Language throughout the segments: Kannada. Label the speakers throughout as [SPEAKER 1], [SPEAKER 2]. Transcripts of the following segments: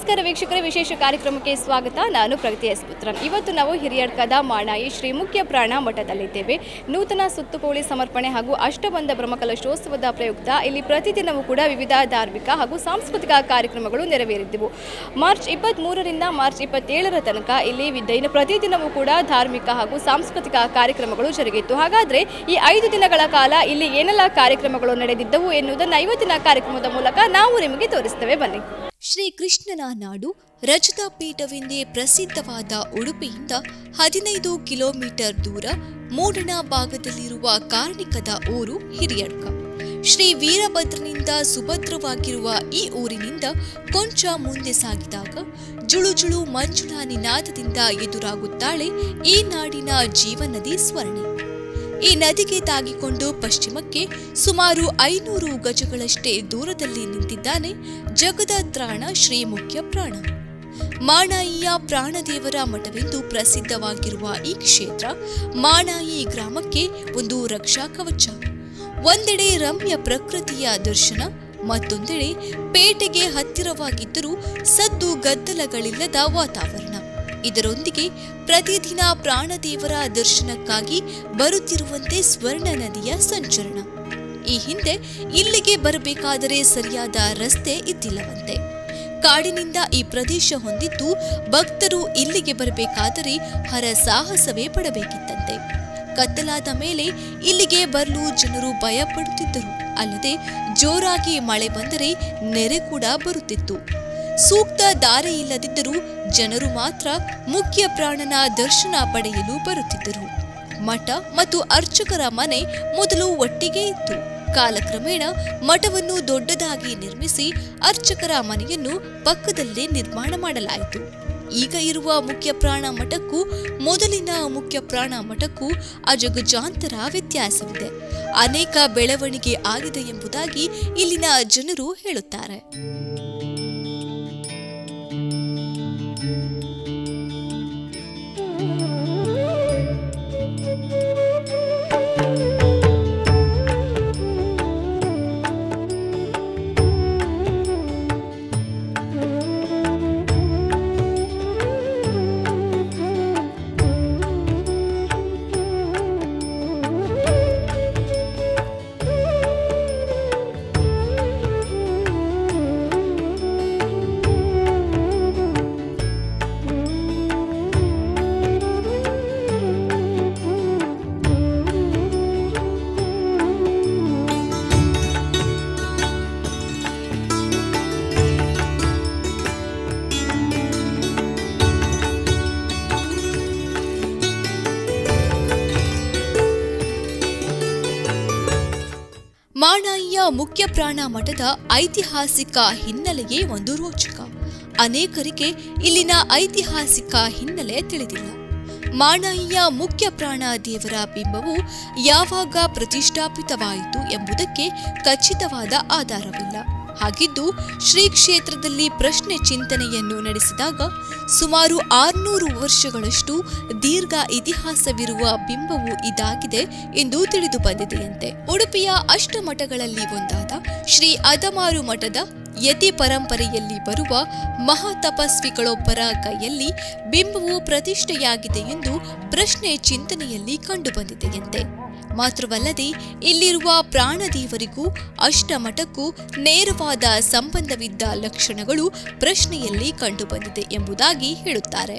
[SPEAKER 1] ನಮಸ್ಕಾರ ವೀಕ್ಷಕರೇ ವಿಶೇಷ ಕಾರ್ಯಕ್ರಮಕ್ಕೆ ಸ್ವಾಗತ ನಾನು ಪ್ರಗತಿ ಎಸ್ ಪುತ್ರನ್ ಇವತ್ತು ನಾವು ಹಿರಿಯಡ್ಕದ ಮಾಣಾಯಿ ಶ್ರೀ ಮುಖ್ಯ ಪ್ರಾಣ ಮಠದಲ್ಲಿದ್ದೇವೆ ನೂತನ ಸುತ್ತುಕೋಳಿ ಸಮರ್ಪಣೆ ಹಾಗೂ ಅಷ್ಟಬಂಧ ಬ್ರಹ್ಮಕಲಶೋತ್ಸವದ ಪ್ರಯುಕ್ತ ಇಲ್ಲಿ ಪ್ರತಿದಿನವೂ ಕೂಡ ವಿವಿಧ ಧಾರ್ಮಿಕ ಹಾಗೂ ಸಾಂಸ್ಕೃತಿಕ ಕಾರ್ಯಕ್ರಮಗಳು ನೆರವೇರಿದ್ದವು ಮಾರ್ಚ್ ಇಪ್ಪತ್ತ್ಮೂರರಿಂದ ಮಾರ್ಚ್ ಇಪ್ಪತ್ತೇಳರ ತನಕ ಇಲ್ಲಿ ವಿ- ದೈನ ಪ್ರತಿದಿನವೂ ಕೂಡ ಧಾರ್ಮಿಕ ಹಾಗೂ ಸಾಂಸ್ಕೃತಿಕ ಕಾರ್ಯಕ್ರಮಗಳು ಜರುಗಿತ್ತು ಹಾಗಾದರೆ ಈ ಐದು ದಿನಗಳ ಕಾಲ ಇಲ್ಲಿ ಏನೆಲ್ಲ ಕಾರ್ಯಕ್ರಮಗಳು ನಡೆದಿದ್ದವು ಎನ್ನುವುದನ್ನು ಇವತ್ತಿನ ಕಾರ್ಯಕ್ರಮದ ಮೂಲಕ ನಾವು ನಿಮಗೆ ತೋರಿಸ್ತೇವೆ ಬನ್ನಿ
[SPEAKER 2] ಶ್ರೀ ಕೃಷ್ಣನ ನಾಡು ರಜತ ಪೀಠವೆಂದೇ ಪ್ರಸಿದ್ಧವಾದ ಉಡುಪಿಯಿಂದ ಹದಿನೈದು ಕಿಲೋಮೀಟರ್ ದೂರ ಮೂಡಣ ಭಾಗದಲ್ಲಿರುವ ಕಾರ್ಣಿಕದ ಊರು ಹಿರಿಯಡ್ಕ ಶ್ರೀ ವೀರಭದ್ರನಿಂದ ಸುಭದ್ರವಾಗಿರುವ ಈ ಊರಿನಿಂದ ಕೊಂಚ ಮುಂದೆ ಸಾಗಿದಾಗ ಜುಳು ಜುಳು ಮಂಜುಳ ನಿನಾದದಿಂದ ಎದುರಾಗುತ್ತಾಳೆ ಈ ನಾಡಿನ ಜೀವನದಿ ಸ್ವರ್ಣೆ ಈ ನದಿಗೆ ತಾಗಿಕೊಂಡು ಪಶ್ಚಿಮಕ್ಕೆ ಸುಮಾರು ಐನೂರು ಗಜಗಳಷ್ಟೇ ದೂರದಲ್ಲಿ ನಿಂತಿದ್ದಾನೆ ಜಗದ ತ್ರಾಣ ಶ್ರೀ ಮುಖ್ಯ ಪ್ರಾಣ ಮಾಣಾಯಿಯ ಪ್ರಾಣದೇವರ ಮಠವೆಂದು ಪ್ರಸಿದ್ಧವಾಗಿರುವ ಈ ಕ್ಷೇತ್ರ ಮಾಣಾಯಿ ಗ್ರಾಮಕ್ಕೆ ಒಂದು ರಕ್ಷಾ ಕವಚ ಒಂದೆಡೆ ರಮ್ಯ ಪ್ರಕೃತಿಯ ದರ್ಶನ ಮತ್ತೊಂದೆಡೆ ಪೇಟೆಗೆ ಹತ್ತಿರವಾಗಿದ್ದರೂ ಸದ್ದು ಗದ್ದಲಗಳಿಲ್ಲದ ವಾತಾವರಣ ಇದರೊಂದಿಗೆ ಪ್ರತಿದಿನ ಪ್ರಾಣದೇವರ ದರ್ಶನಕ್ಕಾಗಿ ಬರುತ್ತಿರುವಂತೆ ಸ್ವರ್ಣ ನದಿಯ ಸಂಚರಣ ಈ ಹಿಂದೆ ಇಲ್ಲಿಗೆ ಬರಬೇಕಾದರೆ ಸರಿಯಾದ ರಸ್ತೆ ಇದ್ದಿಲ್ಲವಂತೆ ಕಾಡಿನಿಂದ ಈ ಪ್ರದೇಶ ಹೊಂದಿದ್ದು ಭಕ್ತರು ಇಲ್ಲಿಗೆ ಬರಬೇಕಾದರೆ ಹರ ಸಾಹಸವೇ ಪಡಬೇಕಿತ್ತಂತೆ ಕತ್ತಲಾದ ಮೇಲೆ ಇಲ್ಲಿಗೆ ಬರಲು ಜನರು ಭಯಪಡುತ್ತಿದ್ದರು ಅಲ್ಲದೆ ಜೋರಾಗಿ ಮಳೆ ಬಂದರೆ ನೆರೆ ಕೂಡ ಬರುತ್ತಿತ್ತು ಸೂಕ್ತ ದಾರಿ ಇಲ್ಲದಿದ್ದರೂ ಜನರು ಮಾತ್ರ ಮುಖ್ಯ ಪ್ರಾಣನ ದರ್ಶನ ಪಡೆಯಲು ಬರುತ್ತಿದ್ದರು ಮಠ ಮತ್ತು ಅರ್ಚಕರ ಮನೆ ಮೊದಲು ಒಟ್ಟಿಗೆ ಇತ್ತು ಕಾಲಕ್ರಮೇಣ ಮಠವನ್ನು ದೊಡ್ಡದಾಗಿ ನಿರ್ಮಿಸಿ ಅರ್ಚಕರ ಮನೆಯನ್ನು ಪಕ್ಕದಲ್ಲೇ ನಿರ್ಮಾಣ ಮಾಡಲಾಯಿತು ಈಗ ಇರುವ ಮುಖ್ಯ ಪ್ರಾಣ ಮಠಕ್ಕೂ ಮೊದಲಿನ ಮುಖ್ಯ ಪ್ರಾಣ ಮಠಕ್ಕೂ ಅಜಗಜಾಂತರ ವ್ಯತ್ಯಾಸವಿದೆ ಅನೇಕ ಬೆಳವಣಿಗೆ ಆಗಿದೆ ಎಂಬುದಾಗಿ ಇಲ್ಲಿನ ಜನರು ಹೇಳುತ್ತಾರೆ ಮಾಣಾಯಿಯ ಮುಖ್ಯ ಪ್ರಾಣ ಮಠದ ಐತಿಹಾಸಿಕ ಹಿನ್ನೆಲೆಯೇ ಒಂದು ರೋಚಕ ಅನೇಕರಿಗೆ ಇಲ್ಲಿನ ಐತಿಹಾಸಿಕ ಹಿನ್ನೆಲೆ ತಿಳಿದಿಲ್ಲ ಮಾಣಾಯಿಯ ಮುಖ್ಯ ಪ್ರಾಣ ದೇವರ ಬಿಂಬವು ಯಾವಾಗ ಪ್ರತಿಷ್ಠಾಪಿತವಾಯಿತು ಎಂಬುದಕ್ಕೆ ಖಚಿತವಾದ ಆಧಾರವಿಲ್ಲ ಹಾಗಿದ್ದು ಶ್ರೀ ಕ್ಷೇತ್ರದಲ್ಲಿ ಪ್ರಶ್ನೆ ಚಿಂತನೆಯನ್ನು ನಡೆಸಿದಾಗ ಸುಮಾರು ಆರ್ನೂರು ವರ್ಷಗಳಷ್ಟು ದೀರ್ಘ ಇತಿಹಾಸವಿರುವ ಬಿಂಬವು ಇದಾಗಿದೆ ಎಂದು ತಿಳಿದು ಬಂದಿದೆಯಂತೆ ಉಡುಪಿಯ ಅಷ್ಟಮಠಗಳಲ್ಲಿ ಒಂದಾದ ಶ್ರೀ ಅದಮಾರು ಮಠದ ಯತಿ ಪರಂಪರೆಯಲ್ಲಿ ಬರುವ ಮಹಾತಪಸ್ವಿಗಳೊಬ್ಬರ ಕೈಯಲ್ಲಿ ಬಿಂಬವು ಪ್ರತಿಷ್ಠೆಯಾಗಿದೆ ಎಂದು ಪ್ರಶ್ನೆ ಚಿಂತನೆಯಲ್ಲಿ ಕಂಡುಬಂದಿದೆಯಂತೆ ಮಾತ್ರವಲ್ಲದೆ ಇಲ್ಲಿರುವ ಪ್ರಾಣದೇವರಿಗೂ ಅಷ್ಟಮಠಕ್ಕೂ ನೇರವಾದ ಸಂಬಂಧವಿದ್ದ ಲಕ್ಷಣಗಳು ಪ್ರಶ್ನೆಯಲ್ಲಿ ಕಂಡುಬಂದಿದೆ ಎಂಬುದಾಗಿ ಹೇಳುತ್ತಾರೆ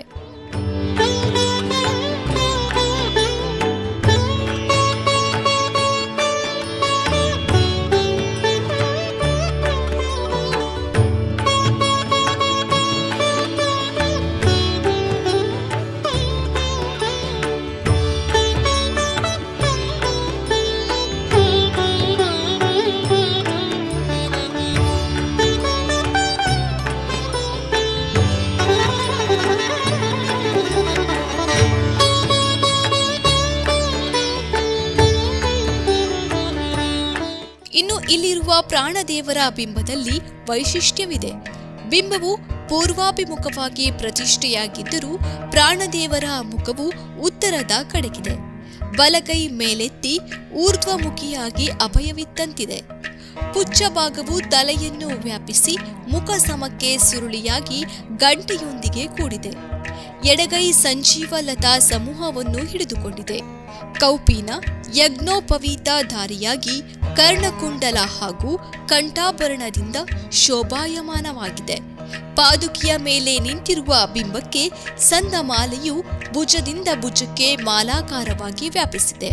[SPEAKER 2] ಇನ್ನು ಇಲ್ಲಿರುವ ಪ್ರಾಣದೇವರ ಬಿಂಬದಲ್ಲಿ ವೈಶಿಷ್ಟ್ಯವಿದೆ ಬಿಂಬವು ಪೂರ್ವಾಭಿಮುಖವಾಗಿ ಪ್ರತಿಷ್ಠೆಯಾಗಿದ್ದರೂ ಪ್ರಾಣದೇವರ ಮುಖವು ಉತ್ತರದ ಕಡೆಗಿದೆ ಬಲಗೈ ಮೇಲೆತ್ತಿ ಊರ್ಧ್ವಮುಖಿಯಾಗಿ ಅಭಯವಿತ್ತಂತಿದೆ ಪುಚ್ಚ ಭಾಗವು ತಲೆಯನ್ನು ವ್ಯಾಪಿಸಿ ಮುಖ ಸಮಕ್ಕೆ ಸುರುಳಿಯಾಗಿ ಗಂಟೆಯೊಂದಿಗೆ ಕೂಡಿದೆ ಎಡಗೈ ಸಂಜೀವ ಲತಾ ಸಮೂಹವನ್ನು ಹಿಡಿದುಕೊಂಡಿದೆ ಕೌಪೀನ ಯಜ್ಞೋಪವೀತಧಾರಿಯಾಗಿ ಕರ್ಣಕುಂಡಲ ಹಾಗೂ ಕಂಠಾಭರಣದಿಂದ ಶೋಭಾಯಮಾನವಾಗಿದೆ ಪಾದುಕಿಯ ಮೇಲೆ ನಿಂತಿರುವ ಬಿಂಬಕ್ಕೆ ಸಂದಮಾಲೆಯು ಭುಜದಿಂದ ಭುಜಕ್ಕೆ ಮಾಲಾಕಾರವಾಗಿ ವ್ಯಾಪಿಸಿದೆ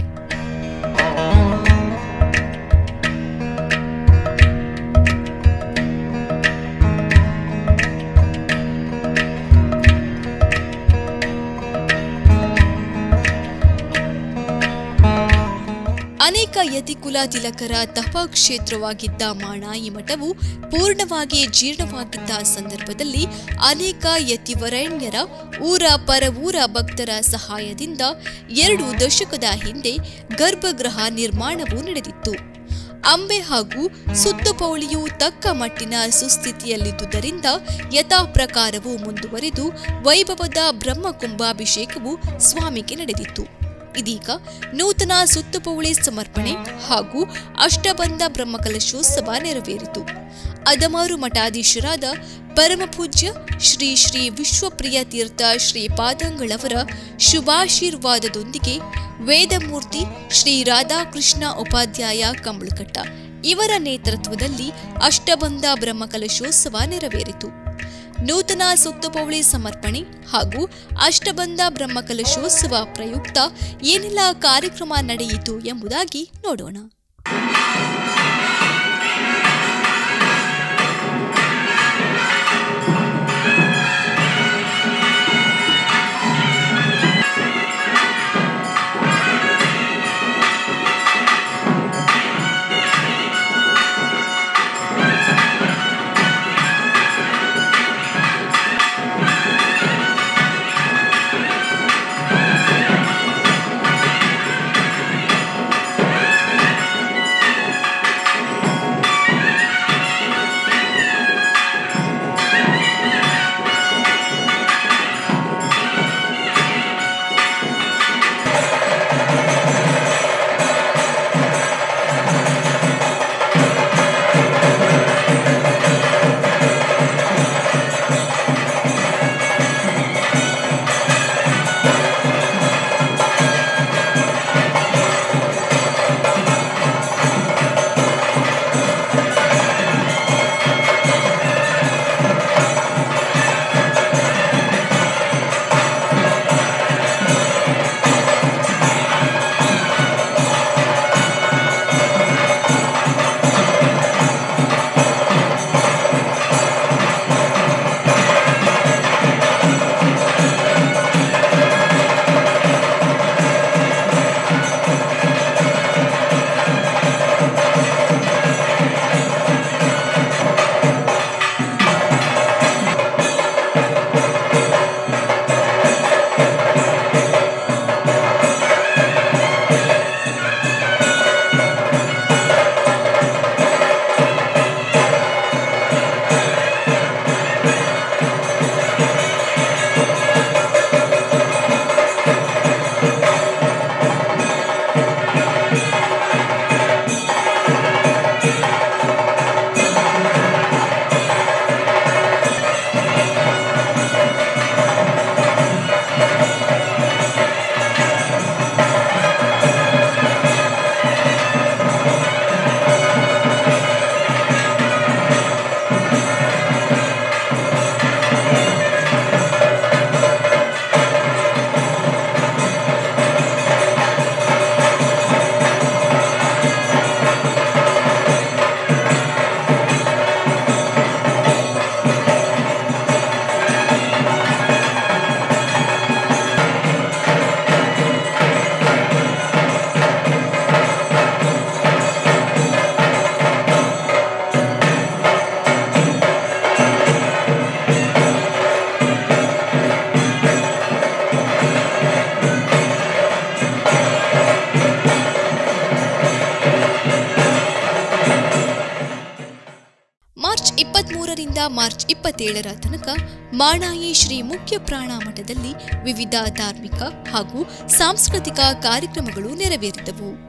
[SPEAKER 2] ಅನೇಕ ಯತಿಕುಲ ತಿಲಕರ ತಪ ಕ್ಷೇತ್ರವಾಗಿದ್ದ ಮಾಣಾಯಿ ಮಠವು ಪೂರ್ಣವಾಗಿ ಜೀರ್ಣವಾಗಿದ್ದ ಸಂದರ್ಭದಲ್ಲಿ ಅನೇಕ ಯತಿವರಣ್ಯರ ಊರ ಪರವೂರ ಭಕ್ತರ ಸಹಾಯದಿಂದ ಎರಡು ದಶಕದ ಹಿಂದೆ ಗರ್ಭಗೃಹ ನಿರ್ಮಾಣವು ನಡೆದಿತ್ತು ಅಂಬೆ ಹಾಗೂ ಸುತ್ತುಪೌಳಿಯು ತಕ್ಕ ಮಟ್ಟಿನ ಸುಸ್ಥಿತಿಯಲ್ಲಿದ್ದುದರಿಂದ ಯಥಾ ಪ್ರಕಾರವು ಮುಂದುವರಿದು ವೈಭವದ ಬ್ರಹ್ಮಕುಂಭಾಭಿಷೇಕವು ಸ್ವಾಮಿಗೆ ನಡೆದಿತ್ತು ಇದೀಗ ನೂತನ ಸುತ್ತುಪೌಳಿ ಸಮರ್ಪಣೆ ಹಾಗೂ ಅಷ್ಟಬಂಧ ಬ್ರಹ್ಮಕಲಶೋತ್ಸವ ನೆರವೇರಿತು ಅದಮಾರು ಮಠಾಧೀಶರಾದ ಪರಮಪೂಜ್ಯ ಶ್ರೀ ಶ್ರೀ ವಿಶ್ವಪ್ರಿಯ ತೀರ್ಥ ಶ್ರೀ ಪಾದಂಗಳವರ ಶುಭಾಶೀರ್ವಾದದೊಂದಿಗೆ ವೇದಮೂರ್ತಿ ಶ್ರೀ ರಾಧಾಕೃಷ್ಣ ಉಪಾಧ್ಯಾಯ ಕಂಬಳಕಟ್ಟ ಇವರ ನೇತೃತ್ವದಲ್ಲಿ ಅಷ್ಟಬಂಧ ಬ್ರಹ್ಮಕಲಶೋತ್ಸವ ನೆರವೇರಿತು ನೂತನ ಸುತ್ತುಪೌಳಿ ಸಮರ್ಪಣೆ ಹಾಗೂ ಅಷ್ಟಬಂಧ ಬ್ರಹ್ಮಕಲಶೋತ್ಸವ ಪ್ರಯುಕ್ತ ಏನೆಲ್ಲ ಕಾರ್ಯಕ್ರಮ ನಡೆಯಿತು ಎಂಬುದಾಗಿ ನೋಡೋಣ ಮಾರ್ಚ್ ಇಪ್ಪತ್ಮೂರರಿಂದ ಮಾರ್ಚ್ ಇಪ್ಪತ್ತೇಳರ ತನಕ ಮಾಣಾಯಿ ಶ್ರೀ ಮುಖ್ಯ ಪ್ರಾಣ ಮಠದಲ್ಲಿ ವಿವಿಧ ಧಾರ್ಮಿಕ ಹಾಗೂ ಸಾಂಸ್ಕೃತಿಕ ಕಾರ್ಯಕ್ರಮಗಳು ನೆರವೇರಿದವು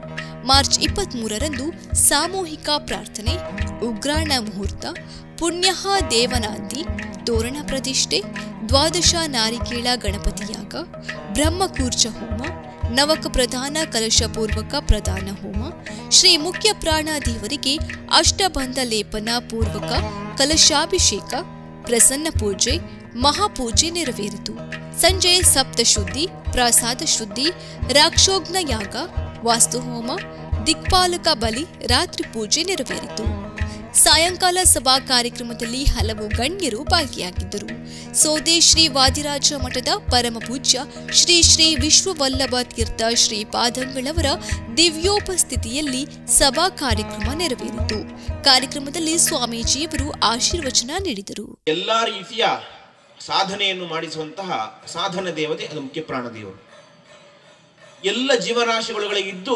[SPEAKER 2] ಮಾರ್ಚ್ ಇಪ್ಪತ್ತ್ಮೂರರಂದು ಸಾಮೂಹಿಕ ಪ್ರಾರ್ಥನೆ ಉಗ್ರಾಣ ಮುಹೂರ್ತ ಪುಣ್ಯಃ ದೇವನಾಂದಿ ತೋರಣ ಪ್ರತಿಷ್ಠೆ ದ್ವಾದಶ ನಾರಿಕೇಳ ಗಣಪತಿಯಾಗ ಬ್ರಹ್ಮಕೂರ್ಚ ಹೋಮ ನವಕ ಪ್ರಧಾನ ಕಲಶಪೂರ್ವಕ ಪ್ರಧಾನ ಹೋಮ ಶ್ರೀ ಮುಖ್ಯ ಪ್ರಾಣ ದೇವರಿಗೆ ಅಷ್ಟಬಂಧ ಲೇಪನ ಪೂರ್ವಕ ಕಲಶಾಭಿಷೇಕ ಪ್ರಸನ್ನ ಪೂಜೆ ಮಹಾಪೂಜೆ ನೆರವೇರಿತು ಸಂಜೆ ಸಪ್ತಶುದ್ಧಿ ಪ್ರಸಾದ ಶುದ್ಧಿ ರಾಕ್ಷೋಗ್ನ ಯಾಗ ವಾಸ್ತುಹೋಮ ದಿಕ್ಪಾಲಕ ಬಲಿ ರಾತ್ರಿ ಪೂಜೆ ನೆರವೇರಿತು ಸಾಯಂಕಾಲ ಸಭಾ ಕಾರ್ಯಕ್ರಮದಲ್ಲಿ ಹಲವು ಗಣ್ಯರು ಭಾಗಿಯಾಗಿದ್ದರು ಸೋದೆ ಶ್ರೀ ವಾದಿರಾಜ ಮಠದ ಪರಮ ಪೂಜ್ಯ ಶ್ರೀ ಶ್ರೀ ವಿಶ್ವವಲ್ಲಭ ತೀರ್ಥ ಶ್ರೀ ಪಾದಂಗಳವರ ದಿವ್ಯೋಪಸ್ಥಿತಿಯಲ್ಲಿ ಸಭಾ ಕಾರ್ಯಕ್ರಮ ನೆರವೇರಿತು ಕಾರ್ಯಕ್ರಮದಲ್ಲಿ ಸ್ವಾಮೀಜಿಯವರು ಆಶೀರ್ವಚನ ನೀಡಿದರು
[SPEAKER 3] ಎಲ್ಲ ರೀತಿಯ ಸಾಧನೆಯನ್ನು ಮಾಡಿಸುವಂತಹ ಸಾಧನ ದೇವತೆ ಅದು ಮುಖ್ಯ ಪ್ರಾಣದೇವರು ಎಲ್ಲ ಜೀವರಾಶಿಗಳಿದ್ದು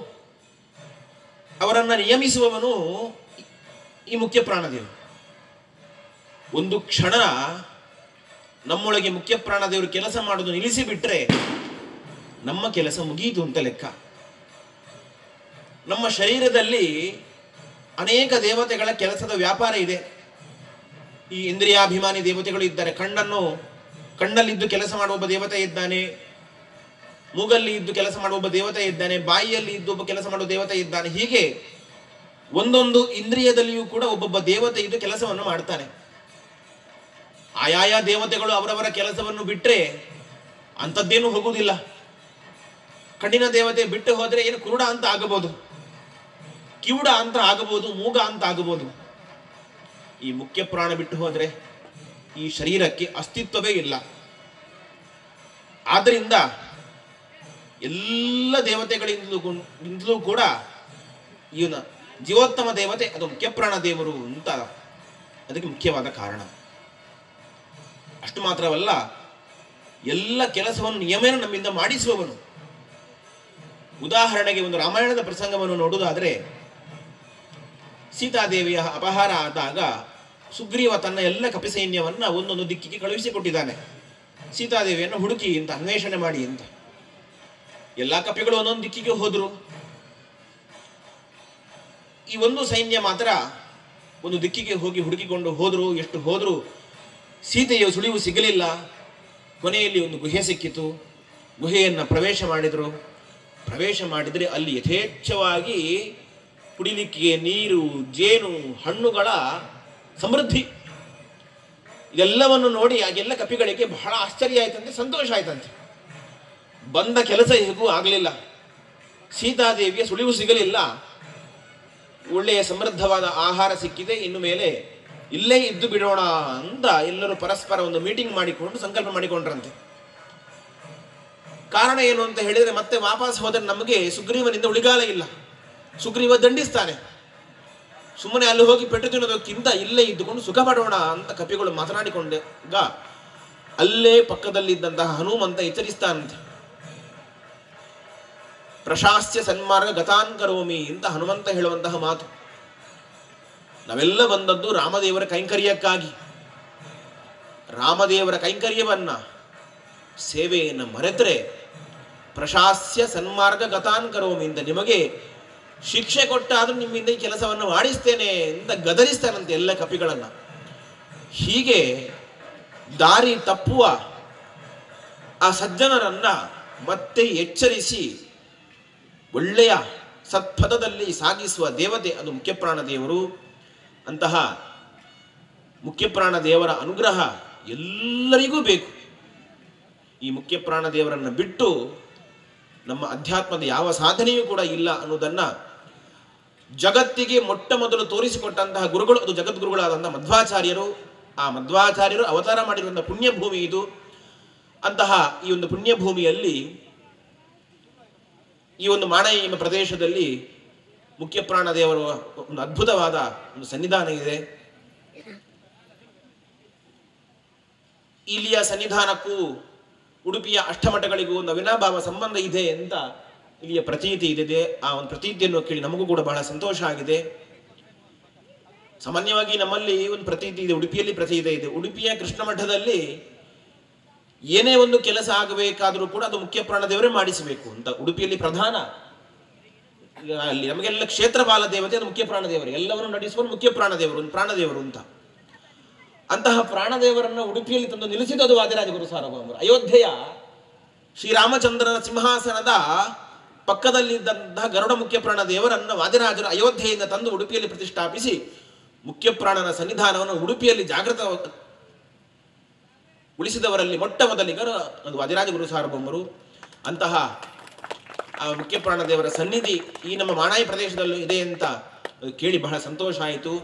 [SPEAKER 3] ಅವರನ್ನ ನಿಯಮಿಸುವವನು ಈ ಮುಖ್ಯ ಪ್ರಾಣದೇವರು ಒಂದು ಕ್ಷಣ ನಮ್ಮೊಳಗೆ ಮುಖ್ಯ ಪ್ರಾಣದೇವರು ಕೆಲಸ ಮಾಡೋದು ನಿಲ್ಲಿಸಿಬಿಟ್ರೆ ನಮ್ಮ ಕೆಲಸ ಮುಗಿಯಿತು ಅಂತ ಲೆಕ್ಕ ನಮ್ಮ ಶರೀರದಲ್ಲಿ ಅನೇಕ ದೇವತೆಗಳ ಕೆಲಸದ ವ್ಯಾಪಾರ ಇದೆ ಈ ಇಂದ್ರಿಯಾಭಿಮಾನಿ ದೇವತೆಗಳು ಇದ್ದಾರೆ ಕಣ್ಣನ್ನು ಕಣ್ಣಲ್ಲಿದ್ದು ಕೆಲಸ ಮಾಡುವ ಒಬ್ಬ ದೇವತೆ ಇದ್ದಾನೆ ಮೂಗಲ್ಲಿ ಇದ್ದು ಕೆಲಸ ಮಾಡುವ ಒಬ್ಬ ದೇವತೆ ಇದ್ದಾನೆ ಬಾಯಿಯಲ್ಲಿ ಇದ್ದು ಒಬ್ಬ ಕೆಲಸ ಮಾಡುವ ದೇವತೆ ಇದ್ದಾನೆ ಹೀಗೆ ಒಂದೊಂದು ಇಂದ್ರಿಯದಲ್ಲಿಯೂ ಕೂಡ ಒಬ್ಬೊಬ್ಬ ದೇವತೆ ಇದ್ದು ಕೆಲಸವನ್ನು ಮಾಡ್ತಾನೆ ಆಯಾಯ ದೇವತೆಗಳು ಅವರವರ ಕೆಲಸವನ್ನು ಬಿಟ್ಟರೆ ಅಂಥದ್ದೇನು ಹೋಗುವುದಿಲ್ಲ ಕಣ್ಣಿನ ದೇವತೆ ಬಿಟ್ಟು ಹೋದರೆ ಏನು ಕುರುಡ ಅಂತ ಆಗಬಹುದು ಕಿವುಡ ಅಂತ ಆಗಬಹುದು ಮೂಗ ಅಂತ ಆಗಬಹುದು ಈ ಮುಖ್ಯ ಪ್ರಾಣ ಬಿಟ್ಟು ಹೋದರೆ ಈ ಶರೀರಕ್ಕೆ ಅಸ್ತಿತ್ವವೇ ಇಲ್ಲ ಆದ್ದರಿಂದ ಎಲ್ಲ ದೇವತೆಗಳಿಂದಲೂ ಗೂ- ಇಂದಲೂ ಕೂಡ ಇವನ ಜೀವೋತ್ತಮ ದೇವತೆ ಅದು ಮುಖ್ಯ ಪ್ರಾಣ ದೇವರು ಅಂತ ಅದಕ್ಕೆ ಮುಖ್ಯವಾದ ಕಾರಣ ಅಷ್ಟು ಮಾತ್ರವಲ್ಲ ಎಲ್ಲ ಕೆಲಸವನ್ನು ನಿಯಮನ ನಮ್ಮಿಂದ ಮಾಡಿಸುವವನು ಉದಾಹರಣೆಗೆ ಒಂದು ರಾಮಾಯಣದ ಪ್ರಸಂಗವನ್ನು ನೋಡುವುದಾದರೆ ಸೀತಾದೇವಿಯ ಅಪಹಾರ ಆದಾಗ ಸುಗ್ರೀವ ತನ್ನ ಎಲ್ಲ ಕಪಿಸೈನ್ಯವನ್ನ ಒಂದೊಂದು ದಿಕ್ಕಿಗೆ ಕಳುಹಿಸಿಕೊಟ್ಟಿದ್ದಾನೆ ಸೀತಾದೇವಿಯನ್ನು ಹುಡುಕಿ ಅಂತ ಅನ್ವೇಷಣೆ ಮಾಡಿ ಅಂತ ಎಲ್ಲ ಕಪಿಗಳು ಒಂದೊಂದು ದಿಕ್ಕಿಗೆ ಹೋದ್ರು ಈ ಒಂದು ಸೈನ್ಯ ಮಾತ್ರ ಒಂದು ದಿಕ್ಕಿಗೆ ಹೋಗಿ ಹುಡುಕಿಕೊಂಡು ಹೋದ್ರು ಎಷ್ಟು ಹೋದ್ರು ಸೀತೆಯ ಸುಳಿವು ಸಿಗಲಿಲ್ಲ ಕೊನೆಯಲ್ಲಿ ಒಂದು ಗುಹೆ ಸಿಕ್ಕಿತು ಗುಹೆಯನ್ನು ಪ್ರವೇಶ ಮಾಡಿದರು ಪ್ರವೇಶ ಮಾಡಿದರೆ ಅಲ್ಲಿ ಯಥೇಚ್ಛವಾಗಿ ಕುಡಿಲಿಕ್ಕೆ ನೀರು ಜೇನು ಹಣ್ಣುಗಳ ಸಮೃದ್ಧಿ ಇದೆಲ್ಲವನ್ನು ನೋಡಿ ಆಗೆಲ್ಲ ಕಪಿಗಳಿಗೆ ಬಹಳ ಆಶ್ಚರ್ಯ ಆಯ್ತಂತೆ ಸಂತೋಷ ಆಯ್ತಂತೆ ಬಂದ ಕೆಲಸ ಹೇಗೂ ಆಗಲಿಲ್ಲ ಸೀತಾದೇವಿಯ ಸುಳಿವು ಸಿಗಲಿಲ್ಲ ಒಳ್ಳೆಯ ಸಮೃದ್ಧವಾದ ಆಹಾರ ಸಿಕ್ಕಿದೆ ಇನ್ನು ಮೇಲೆ ಇಲ್ಲೇ ಇದ್ದು ಬಿಡೋಣ ಅಂತ ಎಲ್ಲರೂ ಪರಸ್ಪರ ಒಂದು ಮೀಟಿಂಗ್ ಮಾಡಿಕೊಂಡು ಸಂಕಲ್ಪ ಮಾಡಿಕೊಂಡ್ರಂತೆ ಕಾರಣ ಏನು ಅಂತ ಹೇಳಿದ್ರೆ ಮತ್ತೆ ವಾಪಸ್ ಹೋದರೆ ನಮಗೆ ಸುಗ್ರೀವನಿಂದ ಉಳಿಗಾಲ ಇಲ್ಲ ಸುಗ್ರೀವ ದಂಡಿಸ್ತಾನೆ ಸುಮ್ಮನೆ ಅಲ್ಲಿ ಹೋಗಿ ಪೆಟ್ಟು ತಿನ್ನೋದಕ್ಕಿಂತ ಇಲ್ಲೇ ಇದ್ದುಕೊಂಡು ಸುಖ ಪಡೋಣ ಅಂತ ಕಪಿಗಳು ಮಾತನಾಡಿಕೊಂಡಾಗ ಅಲ್ಲೇ ಪಕ್ಕದಲ್ಲಿದ್ದಂತಹ ಹನುಮಂತ ಎಚ್ಚರಿಸ್ತಾನಂತೆ ಪ್ರಶಾಸ್ಯ ಸನ್ಮಾರ್ಗ ಗತಾನ್ ಕರೋಮಿ ಅಂತ ಹನುಮಂತ ಹೇಳುವಂತಹ ಮಾತು ನಾವೆಲ್ಲ ಬಂದದ್ದು ರಾಮದೇವರ ಕೈಂಕರ್ಯಕ್ಕಾಗಿ ರಾಮದೇವರ ಕೈಂಕರ್ಯವನ್ನ ಸೇವೆಯನ್ನು ಮರೆತರೆ ಪ್ರಶಾಸ್ಯ ಸನ್ಮಾರ್ಗ ಗತಾನ್ ಕರೋಮಿ ಅಂತ ನಿಮಗೆ ಶಿಕ್ಷೆ ಕೊಟ್ಟಾದ್ರೂ ನಿಮ್ಮಿಂದ ಈ ಕೆಲಸವನ್ನು ಮಾಡಿಸ್ತೇನೆ ಅಂತ ಗದರಿಸ್ತಾನಂತೆ ಎಲ್ಲ ಕಪಿಗಳನ್ನ ಹೀಗೆ ದಾರಿ ತಪ್ಪುವ ಆ ಸಜ್ಜನರನ್ನ ಮತ್ತೆ ಎಚ್ಚರಿಸಿ ಒಳ್ಳೆಯ ಸತ್ಪಥದಲ್ಲಿ ಸಾಗಿಸುವ ದೇವತೆ ಅದು ಮುಖ್ಯಪ್ರಾಣ ದೇವರು ಅಂತಹ ಮುಖ್ಯಪ್ರಾಣ ದೇವರ ಅನುಗ್ರಹ ಎಲ್ಲರಿಗೂ ಬೇಕು ಈ ಮುಖ್ಯಪ್ರಾಣ ದೇವರನ್ನು ಬಿಟ್ಟು ನಮ್ಮ ಅಧ್ಯಾತ್ಮದ ಯಾವ ಸಾಧನೆಯೂ ಕೂಡ ಇಲ್ಲ ಅನ್ನೋದನ್ನ ಜಗತ್ತಿಗೆ ಮೊಟ್ಟ ಮೊದಲು ತೋರಿಸಿಕೊಟ್ಟಂತಹ ಗುರುಗಳು ಅದು ಜಗದ್ಗುರುಗಳಾದಂತಹ ಮಧ್ವಾಚಾರ್ಯರು ಆ ಮಧ್ವಾಚಾರ್ಯರು ಅವತಾರ ಮಾಡಿರುವಂತಹ ಪುಣ್ಯಭೂಮಿ ಇದು ಅಂತಹ ಈ ಒಂದು ಪುಣ್ಯಭೂಮಿಯಲ್ಲಿ ಈ ಒಂದು ಮಾಣೈ ಎಂಬ ಪ್ರದೇಶದಲ್ಲಿ ಮುಖ್ಯ ಪ್ರಾಣ ದೇವರ ಒಂದು ಅದ್ಭುತವಾದ ಒಂದು ಸನ್ನಿಧಾನ ಇದೆ ಇಲ್ಲಿಯ ಸನ್ನಿಧಾನಕ್ಕೂ ಉಡುಪಿಯ ಅಷ್ಟಮಠಗಳಿಗೂ ಒಂದು ಅವಿನಾಭಾವ ಸಂಬಂಧ ಇದೆ ಅಂತ ಇಲ್ಲಿಯ ಪ್ರತೀತಿ ಇದೆ ಆ ಒಂದು ಪ್ರತೀತಿಯನ್ನು ಕೇಳಿ ನಮಗೂ ಕೂಡ ಬಹಳ ಸಂತೋಷ ಆಗಿದೆ ಸಾಮಾನ್ಯವಾಗಿ ನಮ್ಮಲ್ಲಿ ಒಂದು ಪ್ರತೀತಿ ಇದೆ ಉಡುಪಿಯಲ್ಲಿ ಪ್ರತೀತಿ ಇದೆ ಉಡುಪಿಯ ಕೃಷ್ಣ ಮಠದಲ್ಲಿ ಏನೇ ಒಂದು ಕೆಲಸ ಆಗಬೇಕಾದರೂ ಕೂಡ ಅದು ಮುಖ್ಯ ಪ್ರಾಣದೇವರೇ ಮಾಡಿಸಬೇಕು ಅಂತ ಉಡುಪಿಯಲ್ಲಿ ಪ್ರಧಾನ ಈಗ ಅಲ್ಲಿ ನಮಗೆಲ್ಲ ಕ್ಷೇತ್ರಪಾಲ ದೇವತೆ ಅದು ಮುಖ್ಯ ಪ್ರಾಣದೇವರು ಎಲ್ಲವನ್ನು ನಡೆಸುವ ಮುಖ್ಯ ಪ್ರಾಣದೇವರು ಒಂದು ಪ್ರಾಣದೇವರು ಅಂತ ಅಂತಹ ಪ್ರಾಣದೇವರನ್ನ ಉಡುಪಿಯಲ್ಲಿ ತಂದು ನಿಲ್ಲಿಸಿದದು ವಾದಿರಾಜ ಗುರು ಸಾರ್ವಭೌಮರು ಅಯೋಧ್ಯೆಯ ಶ್ರೀರಾಮಚಂದ್ರನ ಸಿಂಹಾಸನದ ಪಕ್ಕದಲ್ಲಿದ್ದಂತಹ ಗರುಡ ಮುಖ್ಯ ಪ್ರಾಣ ದೇವರನ್ನ ವಾದಿರಾಜರು ಅಯೋಧ್ಯೆಯಿಂದ ತಂದು ಉಡುಪಿಯಲ್ಲಿ ಪ್ರತಿಷ್ಠಾಪಿಸಿ ಮುಖ್ಯ ಪ್ರಾಣನ ಸನ್ನಿಧಾನವನ್ನು ಉಡುಪಿಯಲ್ಲಿ ಜಾಗೃತ ಉಳಿಸಿದವರಲ್ಲಿ ಮೊಟ್ಟ ಮೊದಲಿಗರು ಅದು ವಾದಿರಾಜ ಗುರು ಸಾರ್ವಭೌಮರು ಅಂತಹ ಆ ಮುಖ್ಯ ಪ್ರಾಣ ದೇವರ ಸನ್ನಿಧಿ ಈ ನಮ್ಮ ಮಾಣಾಯಿ ಪ್ರದೇಶದಲ್ಲೂ ಇದೆ ಅಂತ ಕೇಳಿ ಬಹಳ ಸಂತೋಷ ಆಯಿತು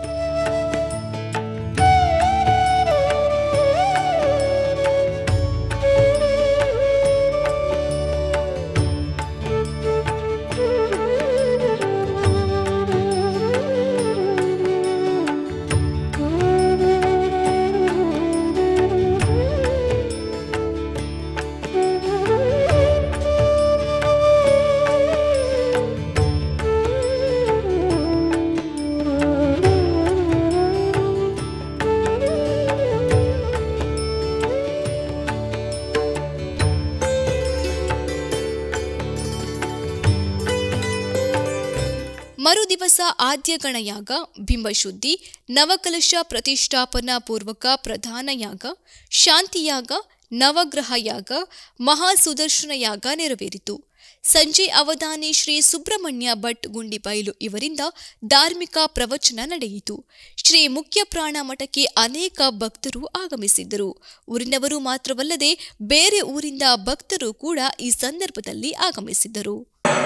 [SPEAKER 2] ಮರುದಿವಸ ಆದ್ಯ ಗಣಯಾಗ ಬಿಂಬಶುದ್ಧಿ ನವಕಲಶ ಪ್ರತಿಷ್ಠಾಪನಾ ಪೂರ್ವಕ ಪ್ರಧಾನ ಯಾಗ ಶಾಂತಿಯಾಗ ನವಗ್ರಹ ಯಾಗ ಮಹಾಸುದರ್ಶನ ಯಾಗ ನೆರವೇರಿತು ಸಂಜೆ ಅವಧಾನಿ ಶ್ರೀ ಸುಬ್ರಹ್ಮಣ್ಯ ಭಟ್ ಗುಂಡಿಬೈಲು ಇವರಿಂದ ಧಾರ್ಮಿಕ ಪ್ರವಚನ ನಡೆಯಿತು ಶ್ರೀ ಮುಖ್ಯ ಪ್ರಾಣ ಮಠಕ್ಕೆ ಅನೇಕ ಭಕ್ತರು ಆಗಮಿಸಿದ್ದರು ಊರಿನವರು ಮಾತ್ರವಲ್ಲದೆ ಬೇರೆ ಊರಿಂದ ಭಕ್ತರು ಕೂಡ ಈ ಸಂದರ್ಭದಲ್ಲಿ ಆಗಮಿಸಿದ್ದರು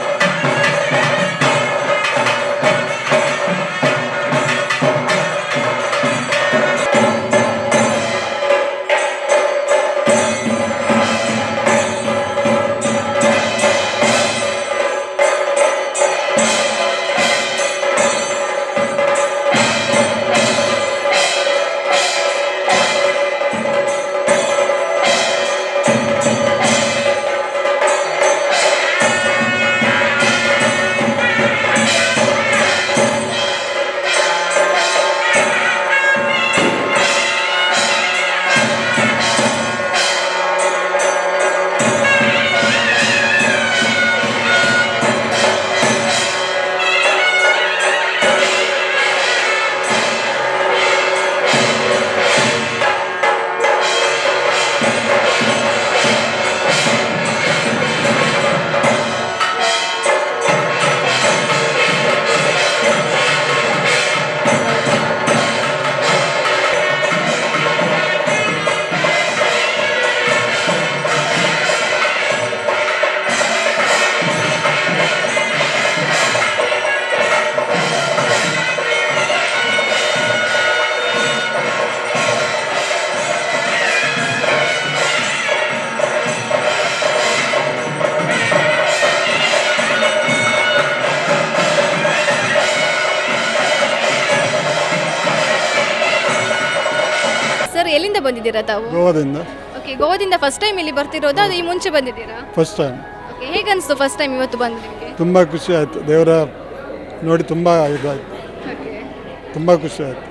[SPEAKER 1] ಸರ್ ಎಲ್ಲಿಂದ ಬಂದಿದ್ದೀರಾ ತಾವು
[SPEAKER 4] ಗೋವಾದಿಂದ
[SPEAKER 1] ಓಕೆ ಗೋವಾದಿಂದ ಫಸ್ಟ್ ಟೈಮ್ ಇಲ್ಲಿ ಬರ್ತಿರೋದಾ ಅದು ಈ ಮುಂಚೆ ಬಂದಿದ್ದೀರಾ
[SPEAKER 4] ಫಸ್ಟ್ ಟೈಮ್
[SPEAKER 1] ಓಕೆ ಹೇಗೆ ಅನಿಸ್ತು ಫಸ್ಟ್ ಟೈಮ್ ಇವತ್ತು ಬಂದು ನಿಮಗೆ
[SPEAKER 4] ತುಂಬ ಖುಷಿ ಆಯಿತು ದೇವರ ನೋಡಿ ತುಂಬ ಇದಾಯಿತು
[SPEAKER 1] ಓಕೆ
[SPEAKER 4] ತುಂಬ ಖುಷಿ ಆಯಿತು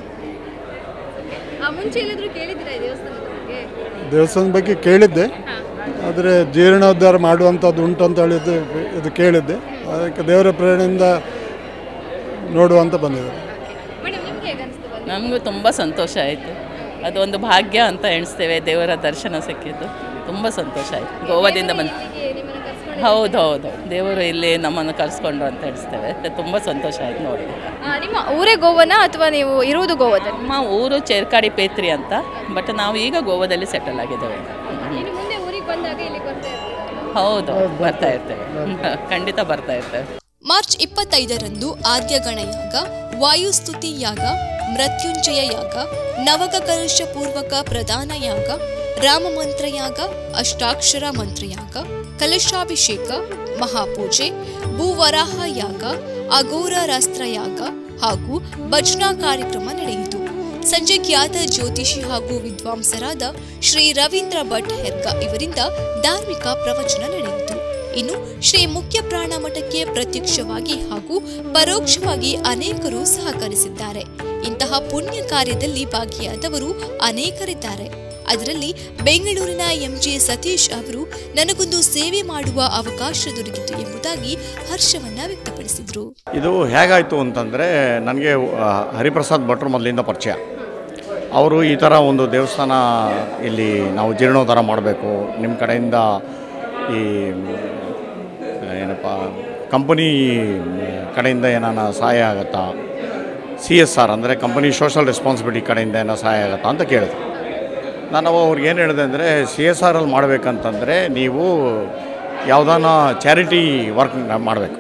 [SPEAKER 1] ಆ ಮುಂಚೆ ಎಲ್ಲಾದರೂ ಕೇಳಿದ್ದೀರಾ ಈ ದೇವಸ್ಥಾನದ ಬಗ್ಗೆ
[SPEAKER 4] ದೇವಸ್ಥಾನದ ಬಗ್ಗೆ ಕೇಳಿದ್ದೆ ಆದರೆ ಜೀರ್ಣೋದ್ಧಾರ ಮಾಡುವಂಥದ್ದು ಉಂಟು ಅಂತ ಹೇಳಿದ್ದು ಇದು ಕೇಳಿದ್ದೆ ಅದಕ್ಕೆ ದೇವರ ಪ್ರೇರಣೆಯಿಂದ ನೋಡುವಂತ ಬಂದಿದೆ
[SPEAKER 1] ಮೇಡಮ್ ನಿಮ್ಗೆ ಹೇಗೆ ಅನಿಸ್ತು ಬಂದು
[SPEAKER 5] ನಮಗೂ ತುಂಬ ಸಂತೋಷ ಆಯಿತು ಅದೊಂದು ಭಾಗ್ಯ ಅಂತ ಎಣಿಸ್ತೇವೆ ದೇವರ ದರ್ಶನ ಸಿಕ್ಕಿದ್ದು ತುಂಬ ಸಂತೋಷ ಆಯಿತು ಗೋವಾದಿಂದ ಬಂದು
[SPEAKER 1] ಇಲ್ಲಿಗೆ ನಿಮ್ಮನ್ನು ಕರ್ಸ್ಕೊಂಡು
[SPEAKER 5] ಹೌದು ಹೌದು ದೇವರು ಇಲ್ಲಿ ನಮ್ಮನ್ನು ಕರೆಸ್ಕೊಂಡ್ರು ಅಂತ ಎಣಿಸ್ತೇವೆ ತುಂಬ ಸಂತೋಷ ಆಯ್ತು ನೋಡಿ
[SPEAKER 1] ಆ, ನಿಮ್ಮ ಊರೇ ಗೋವನ ಅಥವಾ ನೀವು ಇರುವುದು ಗೋವಾದಲ್ಲಿ
[SPEAKER 5] ನಮ್ಮ ಊರು ಚೇರ್ಕಾಡಿ ಪೇತ್ರಿ ಅಂತ ಬಟ್ ನಾವು ಈಗ ಗೋವಾದಲ್ಲಿ ಸೆಟಲ್ ಆಗಿದ್ದೇವೆ
[SPEAKER 1] ಇನ್ನು ಮುಂದೆ ಊರಿಗೆ ಬಂದಾಗ ಇಲ್ಲಿ ಬರ್ತಾ ಇರ್ತೀರಾ
[SPEAKER 5] ಹೌದು ಬರ್ತಾ ಇರ್ತೇವೆ ಖಂಡಿತ ಬರ್ತಾ ಇರ್ತೇವೆ
[SPEAKER 2] ಮಾರ್ಚ್ ಇಪ್ಪತ್ತೈದರಂದು ಆದ್ಯ ಗಣಯಾಗ ವಾಯುಸ್ತುತಿ ಯಾಗ ಮೃತ್ಯುಂಜಯ ಯಾಗ ನವಕ ಕಲಶ ಪೂರ್ವಕ ಪ್ರಧಾನ ಯಾಗ ರಾಮಮಂತ್ರ ಯಾಗ ಅಷ್ಟಾಕ್ಷರ ಮಂತ್ರಯಾಗ ಕಲಶಾಭಿಷೇಕ ಮಹಾಪೂಜೆ ಭೂವರಾಹ ಯಾಗ ಅಘೋರ ರಾಸ್ತ್ರ ಯಾಗ ಹಾಗೂ ಭಜನಾ ಕಾರ್ಯಕ್ರಮ ನಡೆಯಿತು ಸಂಜೆ ಖ್ಯಾತ ಜ್ಯೋತಿಷಿ ಹಾಗೂ ವಿದ್ವಾಂಸರಾದ ಶ್ರೀ ರವೀಂದ್ರ ಭಟ್ ಹೆರ್ಗ ಇವರಿಂದ ಧಾರ್ಮಿಕ ಪ್ರವಚನ ನಡೆಯಿತು ಇನ್ನು ಶ್ರೀ ಮುಖ್ಯ ಪ್ರಾಣ ಮಠಕ್ಕೆ ಪ್ರತ್ಯಕ್ಷವಾಗಿ ಹಾಗೂ ಪರೋಕ್ಷವಾಗಿ ಅನೇಕರು ಸಹಕರಿಸಿದ್ದಾರೆ ಇಂತಹ ಪುಣ್ಯ ಕಾರ್ಯದಲ್ಲಿ ಭಾಗಿಯಾದವರು ಅನೇಕರಿದ್ದಾರೆ ಅದರಲ್ಲಿ ಬೆಂಗಳೂರಿನ ಎಂಜೆ ಸತೀಶ್ ಅವರು ನನಗೊಂದು ಸೇವೆ ಮಾಡುವ ಅವಕಾಶ ದೊರಕಿತು ಎಂಬುದಾಗಿ ಹರ್ಷವನ್ನ ವ್ಯಕ್ತಪಡಿಸಿದರು
[SPEAKER 6] ಇದು ಹೇಗಾಯಿತು ಅಂತಂದರೆ ನನಗೆ ಆ, ಹರಿಪ್ರಸಾದ್ ಭಟ್ರು ಮೊದಲಿಂದ ಪರಿಚಯ ಅವರು ಈ ಥರ ಒಂದು ದೇವಸ್ಥಾನ ಇಲ್ಲಿ ನಾವು ಜೀರ್ಣೋದ್ಧಾರ ಮಾಡಬೇಕು ನಿಮ್ಮ ಕಡೆಯಿಂದ ಈ ಮ್, ಏನಪ್ಪ ಕಂಪನಿ ಕಡೆಯಿಂದ ಏನಾನ ಸಹಾಯ ಆಗುತ್ತಾ ಸಿ ಎಸ್ ಆರ್ ಅಂದರೆ ಕಂಪನಿ ಸೋಷಲ್ ರೆಸ್ಪಾನ್ಸಿಬಿಲಿಟಿ ಕಡೆಯಿಂದ ಏನೋ ಸಹಾಯ ಆಗುತ್ತಾ ಅಂತ ಕೇಳಿದೆ ನಾನು ಅವ್ರಿಗೆ ಏನು ಹೇಳಿದೆ ಅಂದರೆ ಸಿ ಎಸ್ ಆರಲ್ಲಿ ಮಾಡಬೇಕಂತಂದರೆ ನೀವು ಯಾವುದಾನ ಚಾರಿಟಿ ವರ್ಕ್ ಮಾಡಬೇಕು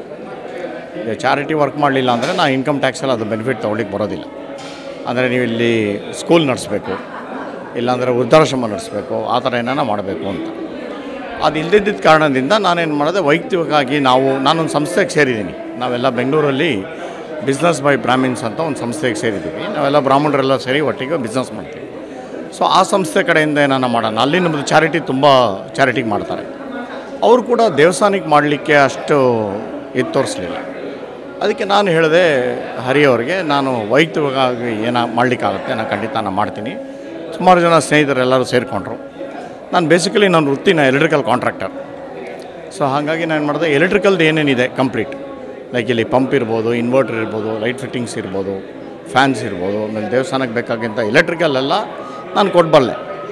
[SPEAKER 6] ಚಾರಿಟಿ ವರ್ಕ್ ಮಾಡಲಿಲ್ಲ ಅಂದರೆ ನಾ ಇನ್ಕಮ್ ಟ್ಯಾಕ್ಸಲ್ಲಿ ಅದು ಬೆನಿಫಿಟ್ ತೊಗೊಳ್ಳಿಕ್ಕೆ ಬರೋದಿಲ್ಲ ಅಂದರೆ ನೀವು ಇಲ್ಲಿ ಸ್ಕೂಲ್ ನಡೆಸಬೇಕು ಇಲ್ಲಾಂದರೆ ವೃದ್ಧಾಶ್ರಮ ನಡೆಸಬೇಕು ಆ ಥರ ಏನಾನ ಮಾಡಬೇಕು ಅಂತ ಅದು ಇಲ್ದಿದ್ದ ಕಾರಣದಿಂದ ನಾನೇನು ಮಾಡಿದೆ ವೈಯಕ್ತಿಕವಾಗಿ ನಾವು ನಾನೊಂದು ಸಂಸ್ಥೆಗೆ ಸೇರಿದ್ದೀನಿ ನಾವೆಲ್ಲ ಬೆಂಗಳೂರಲ್ಲಿ ಬಿಸ್ನೆಸ್ ಬೈ ಬ್ರಾಹ್ಮಿನ್ಸ್ ಅಂತ ಒಂದು ಸಂಸ್ಥೆಗೆ ಸೇರಿದ್ದೀವಿ ನಾವೆಲ್ಲ ಬ್ರಾಹ್ಮಣರೆಲ್ಲ ಸೇರಿ ಒಟ್ಟಿಗೆ ಬಿಸ್ನೆಸ್ ಮಾಡ್ತೀವಿ ಸೊ ಆ ಸಂಸ್ಥೆ ಕಡೆಯಿಂದ ಏನಾನ ಮಾಡೋಣ ಅಲ್ಲಿ ನಮ್ಮದು ಚಾರಿಟಿ ತುಂಬ ಚಾರಿಟಿಗೆ ಮಾಡ್ತಾರೆ ಅವರು ಕೂಡ ದೇವಸ್ಥಾನಕ್ಕೆ ಮಾಡಲಿಕ್ಕೆ ಅಷ್ಟು ಇದು ತೋರಿಸ್ಲಿಲ್ಲ ಅದಕ್ಕೆ ನಾನು ಹೇಳಿದೆ ಹರಿಯವ್ರಿಗೆ ನಾನು ವೈಯಕ್ತಿಕವಾಗಿ ಏನೋ ಮಾಡಲಿಕ್ಕಾಗುತ್ತೆ ನಾನು ಖಂಡಿತ ನಾನು ಮಾಡ್ತೀನಿ ಸುಮಾರು ಜನ ಸ್ನೇಹಿತರೆಲ್ಲರೂ ಸೇರಿಕೊಂಡ್ರು ನಾನು ಬೇಸಿಕಲಿ ನನ್ನ ವೃತ್ತಿನ ಎಲೆಕ್ಟ್ರಿಕಲ್ ಕಾಂಟ್ರಾಕ್ಟರ್ ಸೊ ಹಾಗಾಗಿ ನಾನು ಮಾಡಿದೆ ಎಲೆಕ್ಟ್ರಿಕಲ್ದು ಏನೇನಿದೆ ಕಂಪ್ಲೀಟ್ ಲೈಕ್ ಇಲ್ಲಿ ಪಂಪ್ ಇರ್ಬೋದು ಇನ್ವರ್ಟರ್ ಇರ್ಬೋದು ಲೈಟ್ ಫಿಟ್ಟಿಂಗ್ಸ್ ಇರ್ಬೋದು ಫ್ಯಾನ್ಸ್ ಇರ್ಬೋದು ಆಮೇಲೆ ದೇವಸ್ಥಾನಕ್ಕೆ ಬೇಕಾಗಿಂತ ಎಲೆಕ್ಟ್ರಿಕಲ್ ಎಲ್ಲ ನಾನು ಕೊಟ್ಬಲ್ಲೆ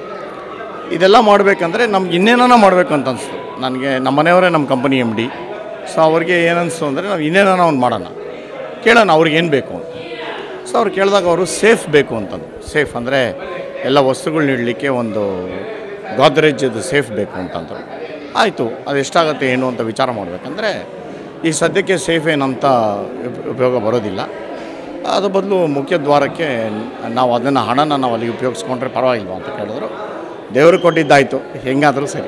[SPEAKER 6] ಇದೆಲ್ಲ ಮಾಡಬೇಕಂದ್ರೆ ನಮ್ಗೆ ಇನ್ನೇನಾನ ಮಾಡಬೇಕು ಅಂತ ಅನಿಸ್ತು ನನಗೆ ನಮ್ಮ ಮನೆಯವರೇ ನಮ್ಮ ಕಂಪನಿ ಎಮ್ ಡಿ ಸೊ ಅವ್ರಿಗೆ ಏನನ್ನಿಸ್ತು ಅಂದರೆ ನಾವು ಇನ್ನೇನಾನ ಒಂದು ಮಾಡೋಣ ಕೇಳೋಣ ಅವ್ರಿಗೆ ಏನು ಬೇಕು ಅಂತ ಸೊ ಅವ್ರು ಕೇಳಿದಾಗ ಅವರು ಸೇಫ್ ಬೇಕು ಅಂತಂದು ಸೇಫ್ ಅಂದರೆ ಎಲ್ಲ ವಸ್ತುಗಳನ್ನ ಇಡಲಿಕ್ಕೆ ಒಂದು ಗೋದ್ರೇಜದ್ದು ಸೇಫ್ ಬೇಕು ಅಂತಂದರು ಆಯಿತು ಅದು ಎಷ್ಟಾಗುತ್ತೆ ಏನು ಅಂತ ವಿಚಾರ ಮಾಡಬೇಕಂದ್ರೆ ಈ ಸದ್ಯಕ್ಕೆ ಸೇಫ್ ಏನಂತ ಉಪ- ಉಪಯೋಗ ಬರೋದಿಲ್ಲ ಅದ್ರ ಬದಲು ಮುಖ್ಯ ದ್ವಾರಕ್ಕೆ ನಾವು ಅದನ್ನು ಹಣನ ನಾವು ಅಲ್ಲಿ ಉಪಯೋಗಿಸ್ಕೊಂಡ್ರೆ ಪರವಾಗಿಲ್ವಾ ಅಂತ ಕೇಳಿದ್ರು ದೇವರು ಕೊಟ್ಟಿದ್ದಾಯಿತು ಹೆಂಗಾದರೂ ಸರಿ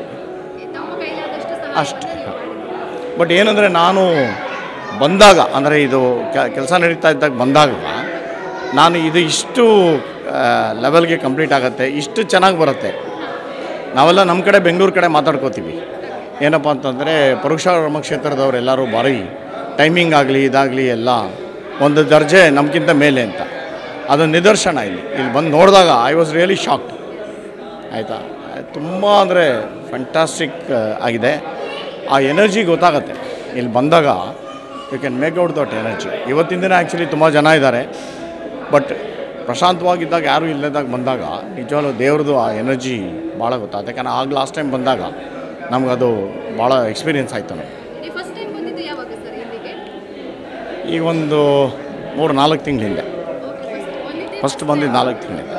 [SPEAKER 6] ಅಷ್ಟು ಬಟ್ ಏನಂದರೆ ನಾನು ಬಂದಾಗ ಅಂದರೆ ಇದು ಕೆಲಸ ನಡೀತಾ ಇದ್ದಾಗ ಬಂದಾಗ ನಾನು ಇದು ಇಷ್ಟು ಲೆವೆಲ್ಗೆ ಕಂಪ್ಲೀಟ್ ಆಗುತ್ತೆ ಇಷ್ಟು ಚೆನ್ನಾಗಿ ಬರುತ್ತೆ ನಾವೆಲ್ಲ ನಮ್ಮ ಕಡೆ ಬೆಂಗಳೂರು ಕಡೆ ಮಾತಾಡ್ಕೋತೀವಿ ಏನಪ್ಪ ಅಂತಂದರೆ ಪರುಕ್ಷಾರಾಮ ಕ್ಷೇತ್ರದವರೆಲ್ಲರೂ ಭಾರಿ ಟೈಮಿಂಗ್ ಆಗಲಿ ಇದಾಗಲಿ ಎಲ್ಲ ಒಂದು ದರ್ಜೆ ನಮಗಿಂತ ಮೇಲೆ ಅಂತ ಅದು ನಿದರ್ಶನ ಇಲ್ಲಿ ಇಲ್ಲಿ ಬಂದು ನೋಡಿದಾಗ ಐ ವಾಸ್ ರಿಯಲಿ ಶಾಕ್ಡ್ ಆಯಿತಾ ತುಂಬ ಅಂದರೆ ಫ್ಯಾಂಟಾಸ್ಟಿಕ್ ಆಗಿದೆ ಆ ಎನರ್ಜಿ ಗೊತ್ತಾಗತ್ತೆ ಇಲ್ಲಿ ಬಂದಾಗ you can make out that energy ಇವತ್ತಿನ ದಿನ ಆ್ಯಕ್ಚುಲಿ ತುಂಬ ಜನ ಇದ್ದಾರೆ ಬಟ್ ಪ್ರಶಾಂತವಾಗಿದ್ದಾಗ ಯಾರೂ ಇಲ್ಲದಾಗ ಬಂದಾಗ ನಿಜವಾಗ್ಲೂ ದೇವ್ರದ್ದು ಆ ಎನರ್ಜಿ ಭಾಳ ಗೊತ್ತಾಗುತ್ತೆ ಯಾಕಂದ್ರೆ ಆಗ ಲಾಸ್ಟ್ ಟೈಮ್ ಬಂದಾಗ ನಮಗದು ಭಾಳ ಎಕ್ಸ್ಪೀರಿಯೆನ್ಸ್ ಆಯಿತು ನಮಗೆ
[SPEAKER 1] ನೀವು ಫಸ್ಟ್ ಟೈಮ್ ಬಂದಿದ್ದು ಯಾವಾಗ ಸರ್ ಇಲ್ಲಿಗೆ
[SPEAKER 6] ಈಗ ಒಂದು ಮೂರು ನಾಲ್ಕು ತಿಂಗಳ ಹಿಂದೆ
[SPEAKER 1] ಓಕೆ ಫಸ್ಟ್ ಬಂದಿದ್ದೆ
[SPEAKER 6] ಫಸ್ಟ್ ಬಂದಿದ್ದು ನಾಲ್ಕು ತಿಂಗಳಿಂದ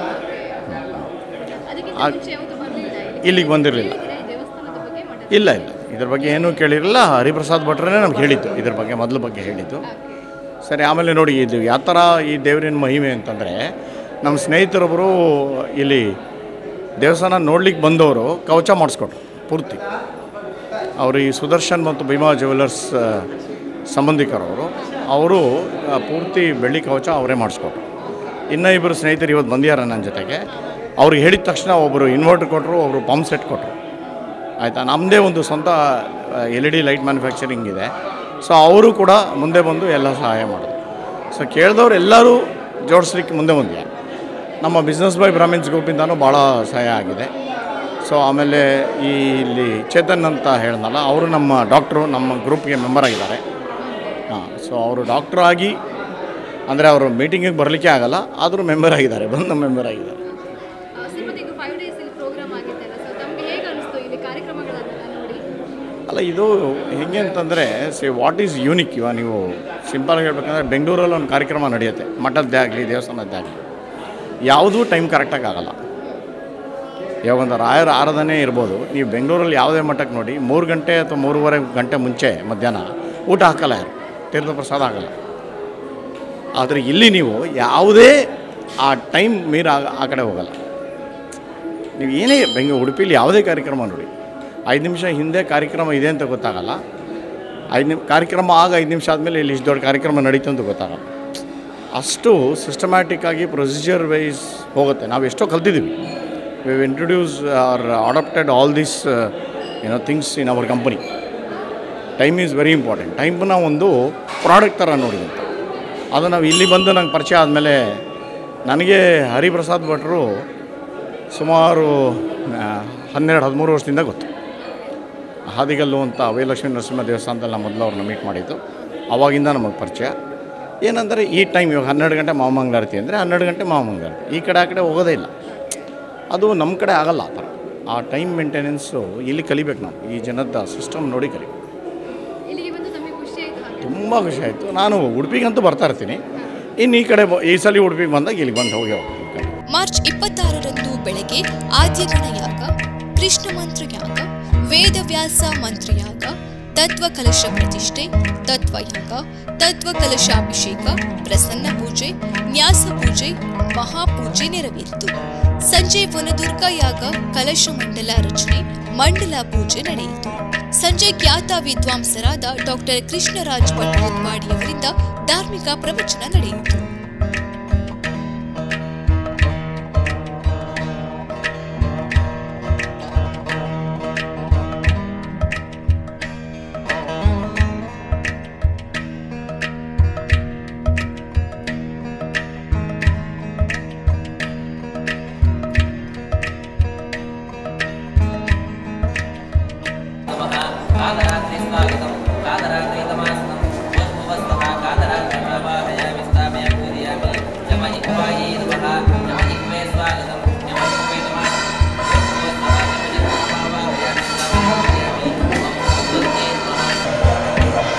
[SPEAKER 1] ಅದಕ್ಕಿಂತ
[SPEAKER 6] ಆಗ್-
[SPEAKER 1] ಮುಂಚೆ ಯಾವುದು ಬರಲಿಲ್ಲ
[SPEAKER 6] ಇಲ್ಲಿಗೆ ಬಂದಿರಲಿಲ್ಲ
[SPEAKER 1] ಈ ದೇವಸ್ಥಾನದ ಬಗ್ಗೆ ಮಠದ
[SPEAKER 6] ಇಲ್ಲ ಇಲ್ಲ ಇದ್ರ ಬಗ್ಗೆ ಏನೂ ಕೇಳಿರಲಿಲ್ಲ ಹರಿಪ್ರಸಾದ್ ಭಟ್ರೇ ನಮ್ಗೆ ಹೇಳಿದ್ದು ಇದ್ರ ಬಗ್ಗೆ ಮೊದಲ ಬಗ್ಗೆ ಹೇಳಿದ್ದು ಸರಿ ಆಮೇಲೆ ನೋಡಿ ಇದು ಯಾವ ಥರ ಈ ದೇವರಿನ ಮಹಿಮೆ ಅಂತಂದರೆ ನಮ್ಮ ಸ್ನೇಹಿತರೊಬ್ಬರು ಇಲ್ಲಿ ದೇವಸ್ಥಾನ ನೋಡ್ಲಿಕ್ಕೆ ಬಂದವರು ಕವಚ ಮಾಡಿಸ್ಕೊಟ್ರು ಪೂರ್ತಿ ಅವರು ಈ ಸುದರ್ಶನ್ ಮತ್ತು ಭೀಮಾ ಜ್ಯುವೆಲರ್ಸ್ ಆ, ಸಂಬಂಧಿಕರವರು ಅವರು ಆ, ಪೂರ್ತಿ ಬೆಳ್ಳಿ ಕವಚ ಅವರೇ ಮಾಡಿಸ್ಕೊಟ್ರು ಇನ್ನೂ ಇಬ್ಬರು ಸ್ನೇಹಿತರು ಇವತ್ತು ಬಂದಿದ್ದಾರೆ ನನ್ನ ಜೊತೆಗೆ ಅವ್ರಿಗೆ ಹೇಳಿದ ತಕ್ಷಣ ಒಬ್ಬರು ಇನ್ವರ್ಟರ್ ಕೊಟ್ಟರು ಒಬ್ಬರು ಪಂಪ್ ಸೆಟ್ ಕೊಟ್ಟರು ಆಯಿತಾ ನಮ್ಮದೇ ಒಂದು ಸ್ವಂತ L E D light manufacturing ಇದೆ ಸೊ ಅವರು ಕೂಡ ಮುಂದೆ ಬಂದು ಎಲ್ಲ ಸಹಾಯ ಮಾಡೋದು ಸೊ ಕೇಳಿದವ್ರು ಎಲ್ಲರೂ ಜೋಡಿಸ್ಲಿಕ್ಕೆ ಮುಂದೆ ಬಂದಿದೆ ನಮ್ಮ ಬಿಸ್ನೆಸ್ ಬೈ ಬ್ರಾಹ್ಮಿನ್ಸ್ ಗ್ರೂಪಿಂದನೂ ಭಾಳ ಸಹಾಯ ಆಗಿದೆ ಸೊ ಆಮೇಲೆ ಈ ಇಲ್ಲಿ ಚೇತನ್ ಅಂತ ಹೇಳ್ದಲ್ಲ ಅವರು ನಮ್ಮ ಡಾಕ್ಟ್ರು ನಮ್ಮ ಗ್ರೂಪ್ಗೆ ಮೆಂಬರ್ ಆಗಿದ್ದಾರೆ ಹಾಂ ಸೊ ಅವರು ಡಾಕ್ಟ್ರು ಆಗಿ ಅಂದರೆ ಅವರು ಮೀಟಿಂಗಿಗೆ ಬರಲಿಕ್ಕೆ ಆಗಲ್ಲ ಆದರೂ ಮೆಂಬರ್ ಆಗಿದ್ದಾರೆ ಬಂದು ಮೆಂಬರ್ ಆಗಿದ್ದಾರೆ
[SPEAKER 1] ಶ್ರೀಮತಿ ಇದು ಫೈವ್ ಡೇಸ್ ಇಲ್ಲಿ ಪ್ರೋಗ್ರಾಮ್ ಆಗಿದ್ದಲ್ಲ ಸೊ ತಮಗೆ ಹೇಗೆ ಅನಿಸ್ತು ಇಲ್ಲಿ ಕಾರ್ಯಕ್ರಮಗಳನ್ನೆಲ್ಲ ನೋಡಿ
[SPEAKER 6] ಅಲ್ಲ ಇದು ಹೆಂಗೆ ಅಂತಂದರೆ ಸಿ ವಾಟ್ ಈಸ್ ಯೂನಿಕ್ ಇವಾಗ ನೀವು ಸಿಂಪಲ್ ಹೇಳ್ಬೇಕಂದ್ರೆ ಬೆಂಗಳೂರಲ್ಲಿ ಒಂದು ಕಾರ್ಯಕ್ರಮ ನಡೆಯುತ್ತೆ ಮಠದ್ದೇ ಆಗಲಿ ದೇವಸ್ಥಾನದ್ದೇ ಆಗಲಿ ಯಾವುದೂ ಟೈಮ್ ಕರೆಕ್ಟಾಗಿ ಆಗಲ್ಲ ಇವಾಗ ಒಂದು ರಾಯರ ಆರಾಧನೆ ಇರ್ಬೋದು ನೀವು ಬೆಂಗಳೂರಲ್ಲಿ ಯಾವುದೇ ಮಠಕ್ಕೆ ನೋಡಿ ಮೂರು ಗಂಟೆ ಅಥವಾ ಮೂರುವರೆ ಗಂಟೆ ಮುಂಚೆ ಮಧ್ಯಾಹ್ನ ಊಟ ಹಾಕಲ್ಲ ಯಾರು ತೀರ್ಥ ಪ್ರಸಾದ ಆಗಲ್ಲ ಆದರೆ ಇಲ್ಲಿ ನೀವು ಯಾವುದೇ ಆ ಟೈಮ್ ಮೀರಿ ಆ ಆ ಕಡೆ ಹೋಗಲ್ಲ ನೀವು ಏನೇ ಬೆಂಗಳೂರು ಉಡುಪಿಲಿ ಯಾವುದೇ ಕಾರ್ಯಕ್ರಮ ನೋಡಿ ಐದು ನಿಮಿಷ ಹಿಂದೆ ಕಾರ್ಯಕ್ರಮ ಇದೆ ಅಂತ ಗೊತ್ತಾಗಲ್ಲ ಐದು ನಿಮ್ ಕಾರ್ಯಕ್ರಮ ಆಗ ಐದು ನಿಮಿಷ ಆದಮೇಲೆ ಇಲ್ಲಿ ಇಷ್ಟು ದೊಡ್ಡ ಕಾರ್ಯಕ್ರಮ ನಡೀತು ಅಂತ ಗೊತ್ತಾಗಲ್ಲ ಅಷ್ಟು ಸಿಸ್ಟಮ್ಯಾಟಿಕ್ ಆಗಿ ಪ್ರೊಸೀಜರ್ ವೈಸ್ ಹೋಗುತ್ತೆ ನಾವು ಎಷ್ಟೋ ಕಲ್ತಿದ್ದೀವಿ we introduce are adapted all this ಏನೋ things in our company time is very important ಟೈಮ್ನ ಒಂದು ಪ್ರಾಡಕ್ಟ್ ಥರ ನೋಡಿ ಅಂತ ಅದು ನಾವು ಇಲ್ಲಿ ಬಂದು ನಂಗೆ ಪರಿಚಯ ಆದಮೇಲೆ ನನಗೆ ಹರಿಪ್ರಸಾದ್ ಭಟ್ರು ಸುಮಾರು ಆ, ಹನ್ನೆರಡು ಹದಿಮೂರು ವರ್ಷದಿಂದ ಗೊತ್ತು ಹಾದಿಗಲ್ಲು ಅಂತ ಅಭಯಲಕ್ಷ್ಮೀ ನರಸಿಂಹ ದೇವಸ್ಥಾನದಲ್ಲಿ ನಾವು ಮೊದಲು ಅವ್ರನ್ನ ಮೀಟ್ ಮಾಡಿದ್ದು ಅವಾಗಿಂದ ನಮಗೆ ಪರಿಚಯ ಏನಂದರೆ ಈ ಟೈಮ್ ಇವಾಗ ಹನ್ನೆರಡು ಗಂಟೆ ಮಾಮಂಗಳಾರತಿ ಅಂದರೆ ಹನ್ನೆರಡು ಗಂಟೆ ಮಾಮಂಗಳಾರತಿ ಈ ಕಡೆ ಆ ಕಡೆ ಹೋಗೋದೇ ಇಲ್ಲ ಅದು ನಮ್ಮ ಕಡೆ ಆಗಲ್ಲ ಆ ಥರ ಆ ಟೈಮ್ ಮೇಂಟೆನೆನ್ಸು ಇಲ್ಲಿ ಕಲಿಬೇಕು ನಾವು ಈ ಜನದ ಸಿಸ್ಟಮ್ ನೋಡಿ ಕಲಿಬೇಕು
[SPEAKER 1] ಇಲ್ಲಿಗೆ ಬಂದು ತಮಗೆ ಖುಷಿ ಆಯಿತು
[SPEAKER 6] ತುಂಬ ಖುಷಿ ಆಯಿತು ನಾನು ಉಡುಪಿಗಂತೂ ಬರ್ತಾ ಇರ್ತೀನಿ ಇನ್ನು ಈ ಕಡೆ ಬ- ಈ ಸಲ ಉಡುಪಿಗೆ ಬಂದಾಗ ಇಲ್ಲಿ ಬಂದು ಹೋಗಿ ಹೋಗ್ತೀನಿ
[SPEAKER 2] ಮಾರ್ಚ್ ಇಪ್ಪತ್ತಾರರಂದು ಬೆಳಗ್ಗೆ ಆದ್ಯಗಣ ಯಾಗ ಕೃಷ್ಣ ಮಂತ್ರ ಯಾಗ ವೇದವ್ಯಾಸ ಮಂತ್ರಯಾಗ ತತ್ವ ಕಲಶ ಪ್ರತಿಷ್ಠೆ ತತ್ವಯಾಗ ತತ್ವ ಕಲಶಾಭಿಷೇಕ ಪ್ರಸನ್ನ ಪೂಜೆ ನ್ಯಾಸ ಪೂಜೆ ಮಹಾಪೂಜೆ ನೆರವೇರಿತು ಸಂಜೆ ವನದುರ್ಗ ಯಾಗ ಕಲಶ ಮಂಡಲ ರಚನೆ ಮಂಡಲ ಪೂಜೆ ನಡೆಯಿತು ಸಂಜೆ ಖ್ಯಾತ ವಿದ್ವಾಂಸರಾದ ಡಾಕ್ಟರ್ ಕೃಷ್ಣರಾಜ್ ಭಟ್ ಅವರಿಂದ ಧಾರ್ಮಿಕ ಪ್ರವಚನ ನಡೆಯಿತು
[SPEAKER 7] कादरात्रिस्वागतं कादरात्रितमासनं वस्तुवस्तः कादरात्रिप्रवाहयामि स्थापयामि कुर्यामि यम इक्वायै नमः यम इक्वे स्वागतं यम इक्वे तमासनं वस्तुवस्तः यमजित्प्रवाहयामि स्थापयामि कुर्यामि ॐ भगवत्यै नमः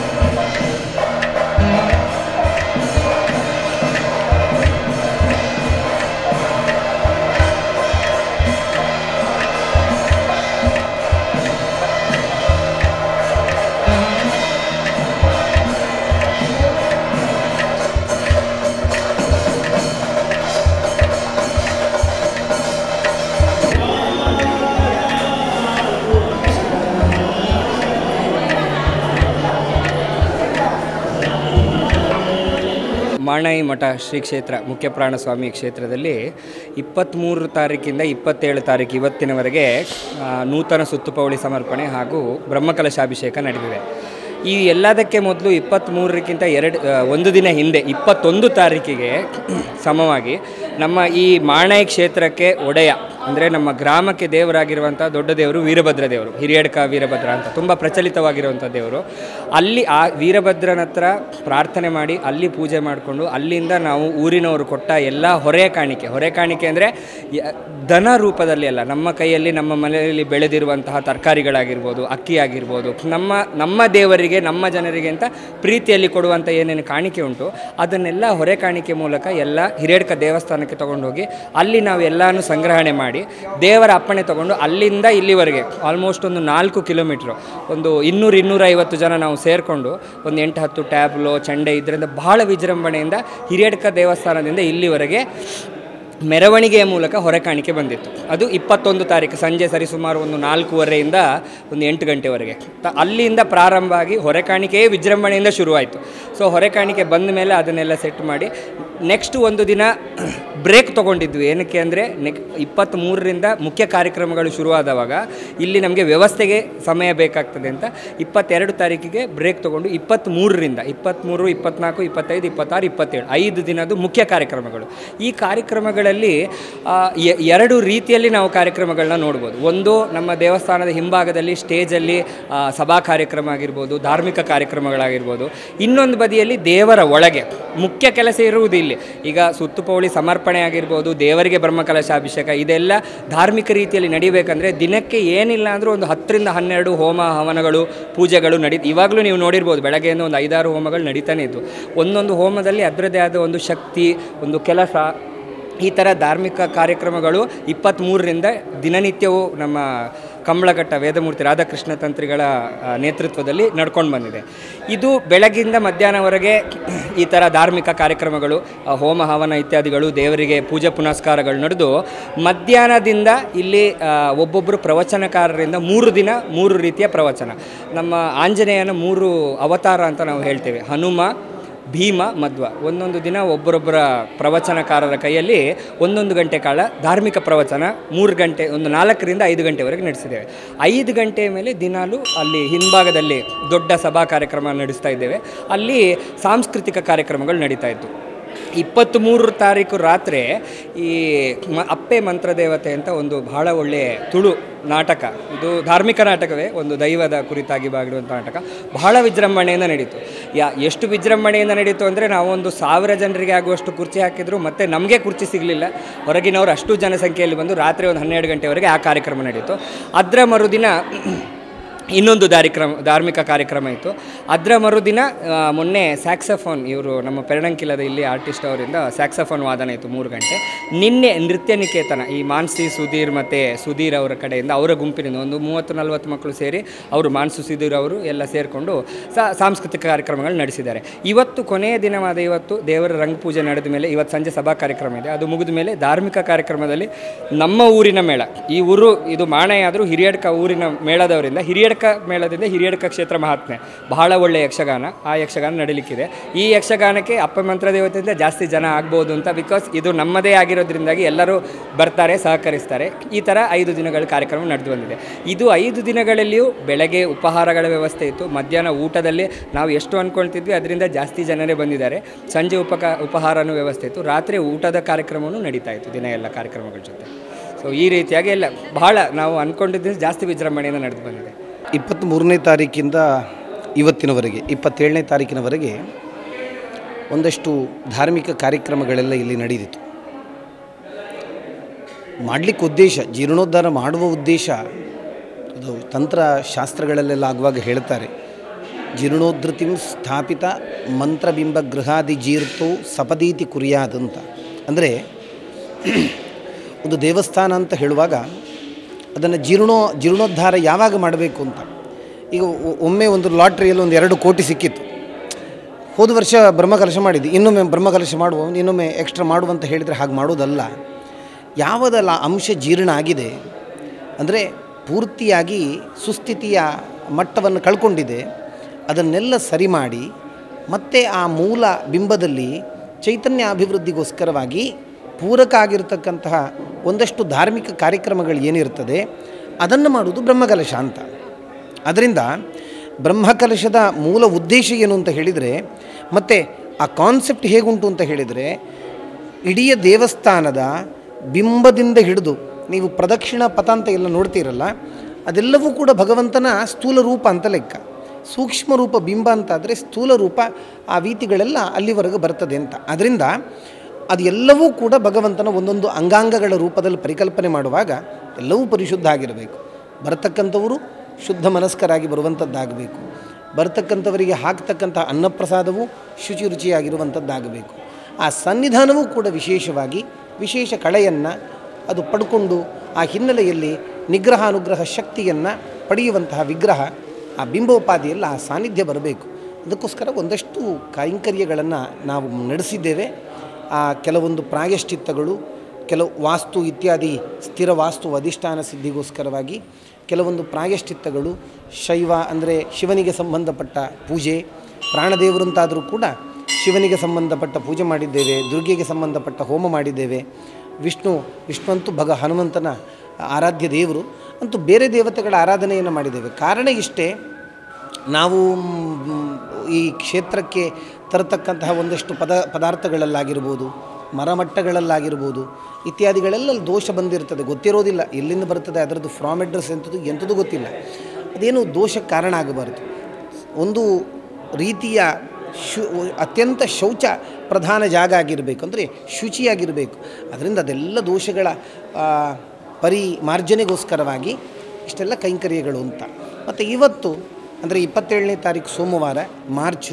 [SPEAKER 8] ಮಾಣಾಯಿ ಮಠ ಶ್ರೀ ಕ್ಷೇತ್ರ ಮುಖ್ಯ ಪ್ರಾಣಸ್ವಾಮಿ ಕ್ಷೇತ್ರದಲ್ಲಿ ಇಪ್ಪತ್ತ್ಮೂರು ತಾರೀಕಿಂದ ಇಪ್ಪತ್ತೇಳು ತಾರೀಕು ಇವತ್ತಿನವರೆಗೆ ಆ, ನೂತನ ಸುತ್ತುಪೌಳಿ ಸಮರ್ಪಣೆ ಹಾಗೂ ಬ್ರಹ್ಮಕಲಶಾಭಿಷೇಕ ನಡೆದಿದೆ ಈ ಎಲ್ಲದಕ್ಕೆ ಮೊದಲು ಇಪ್ಪತ್ತ್ಮೂರಕ್ಕಿಂತ ಎರಡು ಆ, ಒಂದು ದಿನ ಹಿಂದೆ ಇಪ್ಪತ್ತೊಂದು ತಾರೀಕಿಗೆ ಸಮವಾಗಿ ನಮ್ಮ ಈ ಮಾಣಾಯಿ ಕ್ಷೇತ್ರಕ್ಕೆ ಒಡೆಯ ಅಂದರೆ ನಮ್ಮ ಗ್ರಾಮಕ್ಕೆ ದೇವರಾಗಿರುವಂಥ ದೊಡ್ಡ ದೇವರು ವೀರಭದ್ರ ದೇವರು ಹಿರಿಯಡ್ಕ ವೀರಭದ್ರ ಅಂತ ತುಂಬ ಪ್ರಚಲಿತವಾಗಿರುವಂಥ ದೇವರು ಅಲ್ಲಿ ಆ ವೀರಭದ್ರನ ಹತ್ರ ಪ್ರಾರ್ಥನೆ ಮಾಡಿ ಅಲ್ಲಿ ಪೂಜೆ ಮಾಡಿಕೊಂಡು ಅಲ್ಲಿಂದ ನಾವು ಊರಿನವರು ಕೊಟ್ಟ ಎಲ್ಲ ಹೊರೆ ಕಾಣಿಕೆ ಹೊರೆ ಕಾಣಿಕೆ ಅಂದರೆ ದನ ರೂಪದಲ್ಲಿ ಅಲ್ಲ ನಮ್ಮ ಕೈಯಲ್ಲಿ ನಮ್ಮ ಮನೆಯಲ್ಲಿ ಬೆಳೆದಿರುವಂತಹ ತರಕಾರಿಗಳಾಗಿರ್ಬೋದು ಅಕ್ಕಿ ಆಗಿರ್ಬೋದು ನಮ್ಮ ನಮ್ಮ ದೇವರಿಗೆ ನಮ್ಮ ಜನರಿಗೆ ಅಂತ ಪ್ರೀತಿಯಲ್ಲಿ ಕೊಡುವಂಥ ಏನೇನು ಕಾಣಿಕೆ ಉಂಟು ಅದನ್ನೆಲ್ಲ ಹೊರೆ ಕಾಣಿಕೆ ಮೂಲಕ ಎಲ್ಲ ಹಿರೇಡ್ಕ ದೇವಸ್ಥಾನಕ್ಕೆ ತಗೊಂಡೋಗಿ ಅಲ್ಲಿ ನಾವು ಎಲ್ಲನೂ ಸಂಗ್ರಹಣೆ ಮಾಡಿ ದೇವರ ಅಪ್ಪಣೆ ತಗೊಂಡು ಅಲ್ಲಿಂದ ಇಲ್ಲಿವರೆಗೆ ಆಲ್ಮೋಸ್ಟ್ ಒಂದು ನಾಲ್ಕು ಕಿಲೋಮೀಟ್ರು ಒಂದು ಇನ್ನೂರು ಇನ್ನೂರೈವತ್ತು ಜನ ನಾವು ಸೇರಿಕೊಂಡು ಒಂದು ಎಂಟು ಹತ್ತು ಟ್ಯಾಬ್ಲೋ ಚಂಡೆ ಇದರಿಂದ ಬಹಳ ವಿಜೃಂಭಣೆಯಿಂದ ಹಿರೇಡ್ಕ ದೇವಸ್ಥಾನದಿಂದ ಇಲ್ಲಿವರೆಗೆ ಮೆರವಣಿಗೆಯ ಮೂಲಕ ಹೊರೆ ಕಾಣಿಕೆ ಬಂದಿತ್ತು ಅದು ಇಪ್ಪತ್ತೊಂದು ತಾರೀಕು ಸಂಜೆ ಸರಿಸುಮಾರು ಒಂದು ನಾಲ್ಕೂವರೆಯಿಂದ ಒಂದು ಎಂಟು ಗಂಟೆವರೆಗೆ ತ ಅಲ್ಲಿಂದ ಪ್ರಾರಂಭ ಆಗಿ ಹೊರೆ ಕಾಣಿಕೆಯೇ ವಿಜೃಂಭಣೆಯಿಂದ ಶುರುವಾಯಿತು ಸೊ ಹೊರೆ ಕಾಣಿಕೆ ಬಂದ ಮೇಲೆ ಅದನ್ನೆಲ್ಲ ಸೆಟ್ ಮಾಡಿ ನೆಕ್ಸ್ಟ್ ಒಂದು ದಿನ ಬ್ರೇಕ್ ತೊಗೊಂಡಿದ್ವಿ ಏನಕ್ಕೆ ಅಂದರೆ ನೆಕ್ ಇಪ್ಪತ್ತ್ಮೂರರಿಂದ ಮುಖ್ಯ ಕಾರ್ಯಕ್ರಮಗಳು ಶುರುವಾದವಾಗ ಇಲ್ಲಿ ನಮಗೆ ವ್ಯವಸ್ಥೆಗೆ ಸಮಯ ಬೇಕಾಗ್ತದೆ ಅಂತ ಇಪ್ಪತ್ತೆರಡು ತಾರೀಕಿಗೆ ಬ್ರೇಕ್ ತೊಗೊಂಡು ಇಪ್ಪತ್ತ್ಮೂರರಿಂದ ಇಪ್ಪತ್ತ್ಮೂರು ಇಪ್ಪತ್ನಾಲ್ಕು ಇಪ್ಪತ್ತೈದು ಇಪ್ಪತ್ತಾರು ಇಪ್ಪತ್ತೇಳು ಐದು ದಿನದ್ದು ಮುಖ್ಯ ಕಾರ್ಯಕ್ರಮಗಳು ಈ ಕಾರ್ಯಕ್ರಮಗಳಲ್ಲಿ ಆ, ಎ- ಎರಡು ರೀತಿಯಲ್ಲಿ ನಾವು ಕಾರ್ಯಕ್ರಮಗಳನ್ನ ನೋಡ್ಬೋದು ಒಂದು ನಮ್ಮ ದೇವಸ್ಥಾನದ ಹಿಂಭಾಗದಲ್ಲಿ ಸ್ಟೇಜಲ್ಲಿ ಆ, ಸಭಾ ಕಾರ್ಯಕ್ರಮ ಆಗಿರ್ಬೋದು ಧಾರ್ಮಿಕ ಕಾರ್ಯಕ್ರಮಗಳಾಗಿರ್ಬೋದು ಇನ್ನೊಂದು ಬದಿಯಲ್ಲಿ ದೇವರ ಒಳಗೆ ಮುಖ್ಯ ಕೆಲಸ ಇರುವುದು ಇಲ್ಲಿ ಈಗ ಸುತ್ತುಪೌಳಿ ಸಮರ್ಪಣೆ ಆಗಿರ್ಬೋದು ದೇವರಿಗೆ ಬ್ರಹ್ಮಕಲಶಾಭಿಷೇಕ ಇದೆಲ್ಲ ಧಾರ್ಮಿಕ ರೀತಿಯಲ್ಲಿ ನಡಿಬೇಕಂದ್ರೆ ದಿನಕ್ಕೆ ಏನಿಲ್ಲ ಅಂದರೂ ಒಂದು ಹತ್ತರಿಂದ ಹನ್ನೆರಡು ಹೋಮ ಹವನಗಳು ಪೂಜೆಗಳು ನಡಿ ಇವಾಗಲೂ ನೀವು ನೋಡಿರ್ಬೋದು ಬೆಳಗ್ಗೆಯಿಂದ ಒಂದು ಐದಾರು ಹೋಮಗಳು ನಡೀತಾನೆ ಇದ್ದು ಒಂದೊಂದು ಹೋಮದಲ್ಲಿ ಅದರದ್ದೇ ಆದ ಒಂದು ಶಕ್ತಿ ಒಂದು ಕೆಲಸ ಈ ಥರ ಧಾರ್ಮಿಕ ಕಾರ್ಯಕ್ರಮಗಳು ಇಪ್ಪತ್ತ್ಮೂರರಿಂದ ದಿನನಿತ್ಯವೂ ನಮ್ಮ ಕಂಬಳಘಟ್ಟ ವೇದಮೂರ್ತಿ ರಾಧಾಕೃಷ್ಣ ತಂತ್ರಿಗಳ ಆ, ನೇತೃತ್ವದಲ್ಲಿ ನಡ್ಕೊಂಡು ಬಂದಿದೆ ಇದು ಬೆಳಗ್ಗಿಂದ ಮಧ್ಯಾಹ್ನವರೆಗೆ ಈ ಥರ ಧಾರ್ಮಿಕ ಕಾರ್ಯಕ್ರಮಗಳು ಆ, ಹೋಮ ಹವನ ಇತ್ಯಾದಿಗಳು ದೇವರಿಗೆ ಪೂಜೆ ಪುನಸ್ಕಾರಗಳು ನಡೆದು ಮಧ್ಯಾಹ್ನದಿಂದ ಇಲ್ಲಿ ಆ, ಒಬ್ಬೊಬ್ಬರು ಪ್ರವಚನಕಾರರಿಂದ ಮೂರು ದಿನ ಮೂರು ರೀತಿಯ ಪ್ರವಚನ ನಮ್ಮ ಆಂಜನೇಯನ ಮೂರು ಅವತಾರ ಅಂತ ನಾವು ಹೇಳ್ತೇವೆ ಹನುಮ ಭೀಮ ಮಧ್ವ ಒಂದೊಂದು ದಿನ ಒಬ್ಬರೊಬ್ಬರ ಪ್ರವಚನಕಾರರ ಕೈಯಲ್ಲಿ ಒಂದೊಂದು ಗಂಟೆ ಕಾಲ ಧಾರ್ಮಿಕ ಪ್ರವಚನ ಮೂರು ಗಂಟೆ ಒಂದು ನಾಲ್ಕರಿಂದ ಐದು ಗಂಟೆವರೆಗೆ ನಡೆಸಿದ್ದೇವೆ ಐದು ಗಂಟೆಯ ಮೇಲೆ ದಿನಾಲೂ ಅಲ್ಲಿ ಹಿಂಭಾಗದಲ್ಲಿ ದೊಡ್ಡ ಸಭಾ ಕಾರ್ಯಕ್ರಮ ನಡೆಸ್ತಾ ಇದ್ದೇವೆ ಅಲ್ಲಿ ಸಾಂಸ್ಕೃತಿಕ ಕಾರ್ಯಕ್ರಮಗಳು ನಡೀತಾ ಇತ್ತು ಇಪ್ಪತ್ತ್ಮೂರು ತಾರೀಕು ರಾತ್ರಿ ಈ ಮ ಅಪ್ಪೆ ಮಂತ್ರದೇವತೆ ಅಂತ ಒಂದು ಬಹಳ ಒಳ್ಳೆಯ ತುಳು ನಾಟಕ ಇದು ಧಾರ್ಮಿಕ ನಾಟಕವೇ ಒಂದು ದೈವದ ಕುರಿತಾಗಿ ಬಾಗಿಡುವಂಥ ನಾಟಕ ಬಹಳ ವಿಜೃಂಭಣೆಯಿಂದ ನಡೀತು ಯಾ ಎಷ್ಟು ವಿಜೃಂಭಣೆಯಿಂದ ನಡೀತು ಅಂದರೆ ನಾವೊಂದು ಸಾವಿರ ಜನರಿಗೆ ಆಗುವಷ್ಟು ಕುರ್ಚಿ ಹಾಕಿದ್ರು ಮತ್ತು ನಮಗೆ ಕುರ್ಚಿ ಸಿಗಲಿಲ್ಲ ಹೊರಗಿನವರು ಅಷ್ಟು ಜನಸಂಖ್ಯೆಯಲ್ಲಿ ಬಂದು ರಾತ್ರಿ ಒಂದು ಹನ್ನೆರಡು ಗಂಟೆವರೆಗೆ ಆ ಕಾರ್ಯಕ್ರಮ ನಡೀತು ಅದರ ಮರುದಿನ ಇನ್ನೊಂದು ದಾರಿಕ್ರಮ ಧಾರ್ಮಿಕ ಕಾರ್ಯಕ್ರಮ ಇತ್ತು ಅದರ ಮರುದಿನ ಆ, ಮೊನ್ನೆ ಸ್ಯಾಕ್ಸಫೋನ್ ಇವರು ನಮ್ಮ ಪೆರಣಂಕಿಲದ ಇಲ್ಲಿ ಆರ್ಟಿಸ್ಟ್ ಅವರಿಂದ ಸ್ಯಾಕ್ಸಫೋನ್ ವಾದನ ಇತ್ತು ಮೂರು ಗಂಟೆ ನಿನ್ನೆ ನೃತ್ಯ ನಿಕೇತನ ಈ ಮಾನ್ಸಿ ಸುಧೀರ್ ಮತ್ತು ಸುಧೀರ್ ಅವರ ಕಡೆಯಿಂದ ಅವರ ಗುಂಪಿನಿಂದ ಒಂದು ಮೂವತ್ತು ನಲವತ್ತು ಮಕ್ಕಳು ಸೇರಿ ಅವರು ಮಾನ್ಸು ಸುಧೀರ್ ಅವರು ಎಲ್ಲ ಸೇರಿಕೊಂಡು ಸಾಂಸ್ಕೃತಿಕ ಕಾರ್ಯಕ್ರಮಗಳು ನಡೆಸಿದ್ದಾರೆ ಇವತ್ತು ಕೊನೆಯ ದಿನವಾದ ಇವತ್ತು ದೇವರ ರಂಗಪೂಜೆ ನಡೆದ ಮೇಲೆ ಇವತ್ತು ಸಂಜೆ ಸಭಾ ಕಾರ್ಯಕ್ರಮ ಇದೆ ಅದು ಮುಗಿದ ಮೇಲೆ ಧಾರ್ಮಿಕ ಕಾರ್ಯಕ್ರಮದಲ್ಲಿ ನಮ್ಮ ಊರಿನ ಮೇಳ ಈ ಊರು ಇದು ಮಾಣೆಯಾದರೂ ಹಿರಿಯಡ್ಕ ಊರಿನ ಮೇಳದವರಿಂದ ಹಿರಿಯಡ್ಕ ಮೇಳದಿಂದ ಹಿರಿಯಡ್ಕ ಕ್ಷೇತ್ರ ಮಹಾತ್ಮೆ ಬಹಳ ಒಳ್ಳೆಯ ಯಕ್ಷಗಾನ ಆ ಯಕ್ಷಗಾನ ನಡೀಲಿಕ್ಕಿದೆ ಈ ಯಕ್ಷಗಾನಕ್ಕೆ ಅಪ್ಪ ಮಂತ್ರ ದೇವತೆಯಿಂದ ಜಾಸ್ತಿ ಜನ ಆಗ್ಬೋದು ಅಂತ ಬಿಕಾಸ್ ಇದು ನಮ್ಮದೇ ಆಗಿರೋದ್ರಿಂದಾಗಿ ಎಲ್ಲರೂ ಬರ್ತಾರೆ ಸಹಕರಿಸ್ತಾರೆ ಈ ಥರ ಐದು ದಿನಗಳ ಕಾರ್ಯಕ್ರಮ ನಡೆದು ಬಂದಿದೆ ಇದು ಐದು ದಿನಗಳಲ್ಲಿಯೂ ಬೆಳಗ್ಗೆ ಉಪಹಾರಗಳ ವ್ಯವಸ್ಥೆ ಇತ್ತು ಮಧ್ಯಾಹ್ನ ಊಟದಲ್ಲಿ ನಾವು ಎಷ್ಟು ಅಂದ್ಕೊಳ್ತಿದ್ವಿ ಅದರಿಂದ ಜಾಸ್ತಿ ಜನರೇ ಬಂದಿದ್ದಾರೆ ಸಂಜೆ ಉಪಕ ಉಪಹಾರನೂ ವ್ಯವಸ್ಥೆ ಇತ್ತು ರಾತ್ರಿ ಊಟದ ಕಾರ್ಯಕ್ರಮವೂ ನಡೀತಾ ಇತ್ತು ದಿನ ಎಲ್ಲ ಕಾರ್ಯಕ್ರಮಗಳ ಜೊತೆ ಸೊ ಈ ರೀತಿಯಾಗಿ ಎಲ್ಲ ಬಹಳ ನಾವು ಅಂದ್ಕೊಂಡಿದ್ದು ಜಾಸ್ತಿ ವಿಜೃಂಭಣೆಯಿಂದ ನಡೆದು ಬಂದಿದೆ
[SPEAKER 9] ಇಪ್ಪತ್ತ್ಮೂರನೇ ತಾರೀಕಿಂದ ಇವತ್ತಿನವರೆಗೆ ಇಪ್ಪತ್ತೇಳನೇ ತಾರೀಕಿನವರೆಗೆ ಒಂದಷ್ಟು ಧಾರ್ಮಿಕ ಕಾರ್ಯಕ್ರಮಗಳೆಲ್ಲ ಇಲ್ಲಿ ನಡೆದಿತ್ತು ಮಾಡಲಿಕ್ಕೆ ಉದ್ದೇಶ ಜೀರ್ಣೋದ್ಧಾರ ಮಾಡುವ ಉದ್ದೇಶ ಅದು ತಂತ್ರಶಾಸ್ತ್ರಗಳಲ್ಲೆಲ್ಲ ಆಗುವಾಗ ಹೇಳ್ತಾರೆ ಜೀರ್ಣೋದ್ಧತಿಂ ಸ್ಥಾಪಿತ ಮಂತ್ರಬಿಂಬ ಗೃಹಾದಿ ಜೀರ್ತೋ ಸಪದೀತಿ ಕುರಿಯಾದಂತ ಅಂದರೆ ಒಂದು ದೇವಸ್ಥಾನ ಅಂತ ಹೇಳುವಾಗ ಅದನ್ನು ಜೀರ್ಣೋ ಜೀರ್ಣೋದ್ಧಾರ ಯಾವಾಗ ಮಾಡಬೇಕು ಅಂತ ಈಗ ಒ- ಒಮ್ಮೆ ಒಂದು ಲಾಟ್ರಿಯಲ್ಲಿ ಒಂದು ಎರಡು ಕೋಟಿ ಸಿಕ್ಕಿತ್ತು ಹೋದ ವರ್ಷ ಬ್ರಹ್ಮಕಲಶ ಮಾಡಿದ್ದು ಇನ್ನೊಮ್ಮೆ ಬ್ರಹ್ಮಕಲಶ ಮಾಡುವ ಇನ್ನೊಮ್ಮೆ ಎಕ್ಸ್ಟ್ರಾ ಮಾಡುವ ಅಂತ ಹೇಳಿದರೆ ಹಾಗೆ ಮಾಡೋದಲ್ಲ ಯಾವುದಲ್ಲ ಅಂಶ ಜೀರ್ಣ ಆಗಿದೆ ಅಂದರೆ ಪೂರ್ತಿಯಾಗಿ ಸುಸ್ಥಿತಿಯ ಮಟ್ಟವನ್ನು ಕಳ್ಕೊಂಡಿದೆ ಅದನ್ನೆಲ್ಲ ಸರಿ ಮಾಡಿ ಮತ್ತೆ ಆ ಮೂಲ ಬಿಂಬದಲ್ಲಿ ಚೈತನ್ಯ ಅಭಿವೃದ್ಧಿಗೋಸ್ಕರವಾಗಿ ಪೂರಕ ಆಗಿರತಕ್ಕಂತಹ ಒಂದಷ್ಟು ಧಾರ್ಮಿಕ ಕಾರ್ಯಕ್ರಮಗಳು ಏನಿರ್ತದೆ ಅದನ್ನು ಮಾಡುವುದು ಬ್ರಹ್ಮಕಲಶ ಅಂತ ಅದರಿಂದ ಬ್ರಹ್ಮಕಲಶದ ಮೂಲ ಉದ್ದೇಶ ಏನು ಅಂತ ಹೇಳಿದರೆ ಮತ್ತು ಆ ಕಾನ್ಸೆಪ್ಟ್ ಹೇಗುಂಟು ಅಂತ ಹೇಳಿದರೆ ಇಡೀ ದೇವಸ್ಥಾನದ ಬಿಂಬದಿಂದ ಹಿಡಿದು ನೀವು ಪ್ರದಕ್ಷಿಣ ಪಥ ಅಂತ ಎಲ್ಲ ನೋಡ್ತೀರಲ್ಲ ಅದೆಲ್ಲವೂ ಕೂಡ ಭಗವಂತನ ಸ್ಥೂಲ ರೂಪ ಅಂತ ಲೆಕ್ಕ ಸೂಕ್ಷ್ಮ ರೂಪ ಬಿಂಬ ಅಂತಾದರೆ ಸ್ಥೂಲ ರೂಪ ಆ ವೀತಿಗಳೆಲ್ಲ ಅಲ್ಲಿವರೆಗೆ ಬರ್ತದೆ ಅಂತ ಅದರಿಂದ ಅದು ಎಲ್ಲವೂ ಕೂಡ ಭಗವಂತನ ಒಂದೊಂದು ಅಂಗಾಂಗಗಳ ರೂಪದಲ್ಲಿ ಪರಿಕಲ್ಪನೆ ಮಾಡುವಾಗ ಎಲ್ಲವೂ ಪರಿಶುದ್ಧ ಆಗಿರಬೇಕು ಬರತಕ್ಕಂಥವರು ಶುದ್ಧ ಮನಸ್ಕರಾಗಿ ಬರುವಂಥದ್ದಾಗಬೇಕು ಬರ್ತಕ್ಕಂಥವರಿಗೆ ಹಾಕ್ತಕ್ಕಂಥ ಅನ್ನಪ್ರಸಾದವು ಶುಚಿ ರುಚಿಯಾಗಿರುವಂಥದ್ದಾಗಬೇಕು ಆ ಸನ್ನಿಧಾನವೂ ಕೂಡ ವಿಶೇಷವಾಗಿ ವಿಶೇಷ ಕಳೆಯನ್ನು ಅದು ಪಡ್ಕೊಂಡು ಆ ಹಿನ್ನೆಲೆಯಲ್ಲಿ ನಿಗ್ರಹ ಅನುಗ್ರಹ ಶಕ್ತಿಯನ್ನು ಪಡೆಯುವಂತಹ ವಿಗ್ರಹ ಆ ಬಿಂಬೋಪಾದಿಯಲ್ಲಿ ಆ ಸಾನ್ನಿಧ್ಯ ಬರಬೇಕು ಅದಕ್ಕೋಸ್ಕರ ಒಂದಷ್ಟು ಕೈಂಕರ್ಯಗಳನ್ನು ನಾವು ನಡೆಸಿದ್ದೇವೆ ಆ ಕೆಲವೊಂದು ಪ್ರಾಯಶ್ಚಿತ್ತಗಳು ಕೆಲವು ವಾಸ್ತು ಇತ್ಯಾದಿ ಸ್ಥಿರ ವಾಸ್ತು ಅಧಿಷ್ಠಾನ ಸಿದ್ಧಿಗೋಸ್ಕರವಾಗಿ ಕೆಲವೊಂದು ಪ್ರಾಯಶ್ಚಿತ್ತಗಳು ಶೈವ ಅಂದರೆ ಶಿವನಿಗೆ ಸಂಬಂಧಪಟ್ಟ ಪೂಜೆ ಪ್ರಾಣದೇವರಂತಾದರೂ ಕೂಡ ಶಿವನಿಗೆ ಸಂಬಂಧಪಟ್ಟ ಪೂಜೆ ಮಾಡಿದ್ದೇವೆ ದುರ್ಗೆಗೆ ಸಂಬಂಧಪಟ್ಟ ಹೋಮ ಮಾಡಿದ್ದೇವೆ ವಿಷ್ಣು ವಿಷ್ಣು ಅಂತೂ ಭಗ ಹನುಮಂತನ ಆರಾಧ್ಯ ದೇವರು ಅಂತೂ ಬೇರೆ ದೇವತೆಗಳ ಆರಾಧನೆಯನ್ನು ಮಾಡಿದ್ದೇವೆ ಕಾರಣ ಇಷ್ಟೇ ನಾವು ಮ್, ಈ ಕ್ಷೇತ್ರಕ್ಕೆ ತರತಕ್ಕಂತಹ ಒಂದಷ್ಟು ಪದ ಪದಾರ್ಥಗಳಲ್ಲಾಗಿರ್ಬೋದು ಮರಮಟ್ಟಗಳಲ್ಲಾಗಿರ್ಬೋದು ಇತ್ಯಾದಿಗಳೆಲ್ಲ ದೋಷ ಬಂದಿರ್ತದೆ ಗೊತ್ತಿರೋದಿಲ್ಲ ಎಲ್ಲಿಂದ ಬರ್ತದೆ ಅದರದ್ದು ಫ್ರಾಮ್ ಅಡ್ರೆಸ್ ಎಂಥದ್ದು ಎಂಥದ್ದು ಗೊತ್ತಿಲ್ಲ ಅದೇನು ದೋಷಕ್ಕೆ ಕಾರಣ ಆಗಬಾರ್ದು ಒಂದು ರೀತಿಯ ಶು ಅತ್ಯಂತ ಶೌಚ ಪ್ರಧಾನ ಜಾಗ ಆಗಿರಬೇಕು ಅಂದರೆ ಶುಚಿಯಾಗಿರಬೇಕು ಅದರಿಂದ ಅದೆಲ್ಲ ದೋಷಗಳ ಆ, ಪರಿಮಾರ್ಜನೆಗೋಸ್ಕರವಾಗಿ ಇಷ್ಟೆಲ್ಲ ಕೈಂಕರ್ಯಗಳು ಅಂತ ಮತ್ತು ಇವತ್ತು ಅಂದರೆ ಇಪ್ಪತ್ತೇಳನೇ ತಾರೀಕು ಸೋಮವಾರ ಮಾರ್ಚು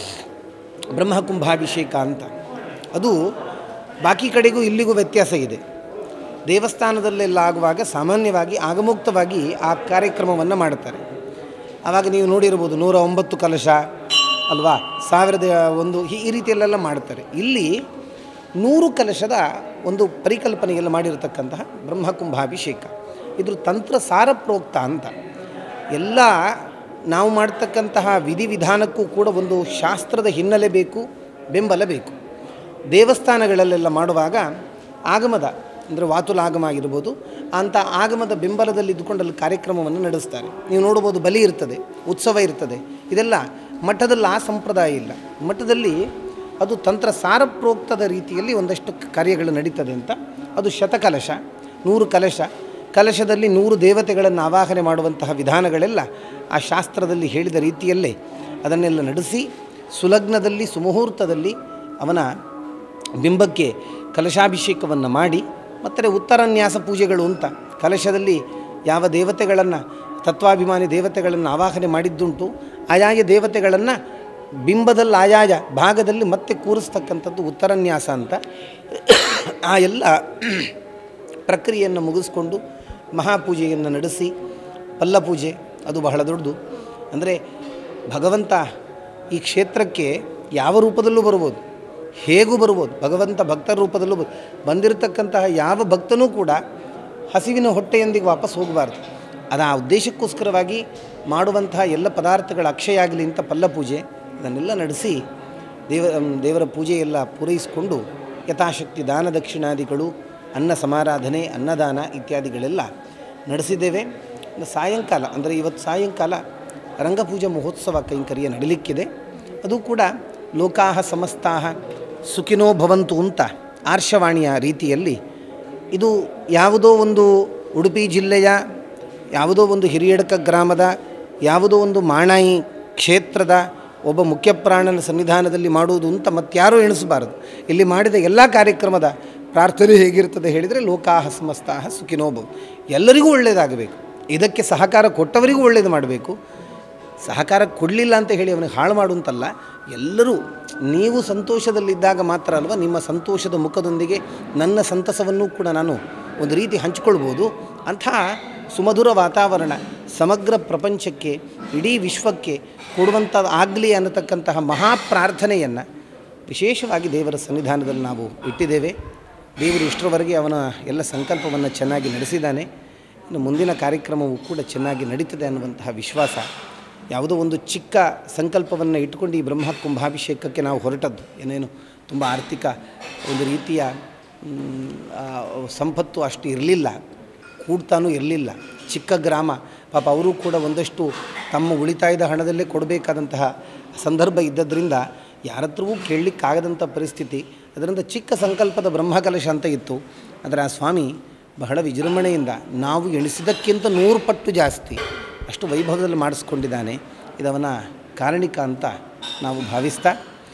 [SPEAKER 9] ಬ್ರಹ್ಮಕುಂಭಾಭಿಷೇಕ ಅಂತ ಅದು ಬಾಕಿ ಕಡೆಗೂ ಇಲ್ಲಿಗೂ ವ್ಯತ್ಯಾಸ ಇದೆ ದೇವಸ್ಥಾನದಲ್ಲೆಲ್ಲ ಆಗುವಾಗ ಸಾಮಾನ್ಯವಾಗಿ ಆಗಮುಕ್ತವಾಗಿ ಆ ಕಾರ್ಯಕ್ರಮವನ್ನು ಮಾಡ್ತಾರೆ ಆವಾಗ ನೀವು ನೋಡಿರ್ಬೋದು ನೂರ ಒಂಬತ್ತು ಕಲಶ ಅಲ್ವಾ ಸಾವಿರದ ಒಂದು ಈ ಈ ರೀತಿಯಲ್ಲೆಲ್ಲ ಮಾಡ್ತಾರೆ ಇಲ್ಲಿ ನೂರು ಕಲಶದ ಒಂದು ಪರಿಕಲ್ಪನೆಯಲ್ಲಿ ಮಾಡಿರತಕ್ಕಂತಹ ಬ್ರಹ್ಮಕುಂಭಾಭಿಷೇಕ ಇದ್ರ ತಂತ್ರ ಸಾರಪ್ರೋಕ್ತ ಅಂತ ಎಲ್ಲ ನಾವು ಮಾಡ್ತಕ್ಕಂತಹ ವಿಧಿವಿಧಾನಕ್ಕೂ ಕೂಡ ಒಂದು ಶಾಸ್ತ್ರದ ಹಿನ್ನೆಲೆ ಬೇಕು ಬೆಂಬಲ ಬೇಕು ದೇವಸ್ಥಾನಗಳಲ್ಲೆಲ್ಲ ಮಾಡುವಾಗ ಆಗಮದ ಅಂದರೆ ವಾತುಲಾಗಮ ಆಗಿರ್ಬೋದು ಅಂಥ ಆಗಮದ ಬೆಂಬಲದಲ್ಲಿ ಇದ್ದುಕೊಂಡು ಅಲ್ಲಿ ಕಾರ್ಯಕ್ರಮವನ್ನು ನಡೆಸ್ತಾರೆ ನೀವು ನೋಡ್ಬೋದು ಬಲಿ ಇರ್ತದೆ ಉತ್ಸವ ಇರ್ತದೆ ಇದೆಲ್ಲ ಮಠದಲ್ಲಿ ಆ ಸಂಪ್ರದಾಯ ಇಲ್ಲ ಮಠದಲ್ಲಿ ಅದು ತಂತ್ರ ಸಾರಪ್ರೋಕ್ತದ ರೀತಿಯಲ್ಲಿ ಒಂದಷ್ಟು ಕಾರ್ಯಗಳು ನಡೀತದೆ ಅಂತ ಅದು ಶತಕಲಶ ನೂರು ಕಲಶ ಕಲಶದಲ್ಲಿ ನೂರು ದೇವತೆಗಳನ್ನು ಆವಾಹನೆ ಮಾಡುವಂತಹ ವಿಧಾನಗಳೆಲ್ಲ ಆ ಶಾಸ್ತ್ರದಲ್ಲಿ ಹೇಳಿದ ರೀತಿಯಲ್ಲೇ ಅದನ್ನೆಲ್ಲ ನಡೆಸಿ ಸುಲಗ್ನದಲ್ಲಿ ಸುಮುಹೂರ್ತದಲ್ಲಿ ಅವನ ಬಿಂಬಕ್ಕೆ ಕಲಶಾಭಿಷೇಕವನ್ನು ಮಾಡಿ ಮತ್ತು ಉತ್ತರನ್ಯಾಸ ಪೂಜೆಗಳು ಅಂತ ಕಲಶದಲ್ಲಿ ಯಾವ ದೇವತೆಗಳನ್ನು ತತ್ವಾಭಿಮಾನಿ ದೇವತೆಗಳನ್ನು ಆವಾಹನೆ ಮಾಡಿದ್ದುಂಟು ಆಯಾಯ ದೇವತೆಗಳನ್ನು ಬಿಂಬದಲ್ಲಿ ಆಯಾಯ ಭಾಗದಲ್ಲಿ ಮತ್ತೆ ಕೂರಿಸ್ತಕ್ಕಂಥದ್ದು ಉತ್ತರನ್ಯಾಸ ಅಂತ ಆ ಎಲ್ಲ ಪ್ರಕ್ರಿಯೆಯನ್ನು ಮುಗಿಸ್ಕೊಂಡು ಮಹಾಪೂಜೆಯನ್ನು ನಡೆಸಿ ಪಲ್ಲಪೂಜೆ ಅದು ಬಹಳ ದೊಡ್ಡದು ಅಂದರೆ ಭಗವಂತ ಈ ಕ್ಷೇತ್ರಕ್ಕೆ ಯಾವ ರೂಪದಲ್ಲೂ ಬರ್ಬೋದು ಹೇಗೂ ಬರ್ಬೋದು ಭಗವಂತ ಭಕ್ತರ ರೂಪದಲ್ಲೂ ಬರ್ ಬಂದಿರತಕ್ಕಂತಹ ಯಾವ ಭಕ್ತನೂ ಕೂಡ ಹಸಿವಿನ ಹೊಟ್ಟೆಯೊಂದಿಗೆ ವಾಪಸ್ ಹೋಗಬಾರ್ದು ಅದು ಆ ಉದ್ದೇಶಕ್ಕೋಸ್ಕರವಾಗಿ ಮಾಡುವಂತಹ ಎಲ್ಲ ಪದಾರ್ಥಗಳ ಅಕ್ಷಯ ಆಗಲಿ ಅಂತ ಪಲ್ಲಪೂಜೆ ಅದನ್ನೆಲ್ಲ ನಡೆಸಿ ದೇವ ದೇವರ ಪೂಜೆ ಎಲ್ಲ ಪೂರೈಸಿಕೊಂಡು ಯಥಾಶಕ್ತಿ ದಾನ ದಕ್ಷಿಣಾದಿಗಳು ಅನ್ನ ಸಮಾರಾಧನೆ ಅನ್ನದಾನ ಇತ್ಯಾದಿಗಳೆಲ್ಲ ನಡೆಸಿದ್ದೇವೆ ಇನ್ನು ಸಾಯಂಕಾಲ ಅಂದರೆ ಇವತ್ತು ಸಾಯಂಕಾಲ ರಂಗಪೂಜಾ ಮಹೋತ್ಸವ ಕೈಂಕರ್ಯ ನಡೀಲಿಕ್ಕಿದೆ ಅದು ಕೂಡ ಲೋಕಾಹ ಸಮಸ್ತಾಹ ಸುಖಿನೋ ಭವಂತು ಅಂತ ಆರ್ಷವಾಣಿಯ ರೀತಿಯಲ್ಲಿ ಇದು ಯಾವುದೋ ಒಂದು ಉಡುಪಿ ಜಿಲ್ಲೆಯ ಯಾವುದೋ ಒಂದು ಹಿರಿಯಡಕ ಗ್ರಾಮದ ಯಾವುದೋ ಒಂದು ಮಾಣಾಯಿ ಕ್ಷೇತ್ರದ ಒಬ್ಬ ಮುಖ್ಯಪ್ರಾಣನ ಸನ್ನಿಧಾನದಲ್ಲಿ ಮಾಡುವುದು ಅಂತ ಮತ್ತಾರೂ ಎಣಿಸಬಾರದು ಇಲ್ಲಿ ಮಾಡಿದ ಎಲ್ಲ ಕಾರ್ಯಕ್ರಮದ ಪ್ರಾರ್ಥನೆ ಹೇಗಿರ್ತದೆ ಹೇಳಿದರೆ ಲೋಕಾಹ ಸಮಸ್ತಾಹ ಸುಖಿನೋಭವ ಎಲ್ಲರಿಗೂ ಒಳ್ಳೆಯದಾಗಬೇಕು ಇದಕ್ಕೆ ಸಹಕಾರ ಕೊಟ್ಟವರಿಗೂ ಒಳ್ಳೆಯದು ಮಾಡಬೇಕು ಸಹಕಾರ ಕೊಡಲಿಲ್ಲ ಅಂತ ಹೇಳಿ ಅವನಿಗೆ ಹಾಳು ಮಾಡುವಂತಲ್ಲ ಎಲ್ಲರೂ ನೀವು ಸಂತೋಷದಲ್ಲಿದ್ದಾಗ ಮಾತ್ರ ಅಲ್ವಾ ನಿಮ್ಮ ಸಂತೋಷದ ಮುಖದೊಂದಿಗೆ ನನ್ನ ಸಂತಸವನ್ನು ಕೂಡ ನಾನು ಒಂದು ರೀತಿ ಹಂಚಿಕೊಳ್ಬೋದು ಅಂಥ ಸುಮಧುರ ವಾತಾವರಣ ಸಮಗ್ರ ಪ್ರಪಂಚಕ್ಕೆ ಇಡೀ ವಿಶ್ವಕ್ಕೆ ಕೊಡುವಂಥದ್ದು ಆಗಲಿ ಅನ್ನತಕ್ಕಂತಹ ಮಹಾಪ್ರಾರ್ಥನೆಯನ್ನು ವಿಶೇಷವಾಗಿ ದೇವರ ಸನ್ನಿಧಾನದಲ್ಲಿ ನಾವು ಇಟ್ಟಿದ್ದೇವೆ ದೇವರು ಇಷ್ಟರವರೆಗೆ ಅವನ ಎಲ್ಲ ಸಂಕಲ್ಪವನ್ನು ಚೆನ್ನಾಗಿ ನಡೆಸಿದ್ದಾನೆ ಇನ್ನು ಮುಂದಿನ ಕಾರ್ಯಕ್ರಮವು ಕೂಡ ಚೆನ್ನಾಗಿ ನಡೀತದೆ ಅನ್ನುವಂತಹ ವಿಶ್ವಾಸ ಯಾವುದೋ ಒಂದು ಚಿಕ್ಕ ಸಂಕಲ್ಪವನ್ನು ಇಟ್ಕೊಂಡು ಈ ಬ್ರಹ್ಮ ಕುಂಭಾಭಿಷೇಕಕ್ಕೆ ನಾವು ಹೊರಟದ್ದು ಏನೇನು ತುಂಬ ಆರ್ಥಿಕ ಒಂದು ರೀತಿಯ ಮ್, ಆ, ಸಂಪತ್ತು ಅಷ್ಟು ಇರಲಿಲ್ಲ ಕೂಡ್ತಾನೂ ಇರಲಿಲ್ಲ ಚಿಕ್ಕ ಗ್ರಾಮ ಪಾಪ ಅವರು ಕೂಡ ಒಂದಷ್ಟು ತಮ್ಮ ಉಳಿತಾಯದ ಹಣದಲ್ಲೇ ಕೊಡಬೇಕಾದಂತಹ ಸಂದರ್ಭ ಇದ್ದದ್ರಿಂದ ಯಾರತ್ರವೂ ಕೇಳಲಿಕ್ಕಾಗದಂಥ ಪರಿಸ್ಥಿತಿ ಅದರಿಂದ ಚಿಕ್ಕ ಸಂಕಲ್ಪದ ಬ್ರಹ್ಮಕಲಶ ಅಂತ ಇತ್ತು ಆದರೆ ಆ ಸ್ವಾಮಿ ಬಹಳ ವಿಜೃಂಭಣೆಯಿಂದ ನಾವು ಎಣಿಸಿದ್ದಕ್ಕಿಂತ ನೂರು ಪಟ್ಟು ಜಾಸ್ತಿ ಅಷ್ಟು ವೈಭವದಲ್ಲಿ ಮಾಡಿಸ್ಕೊಂಡಿದ್ದಾನೆ ಇದವನ ಕಾರಣಿಕ ಅಂತ ನಾವು ಭಾವಿಸ್ತಾ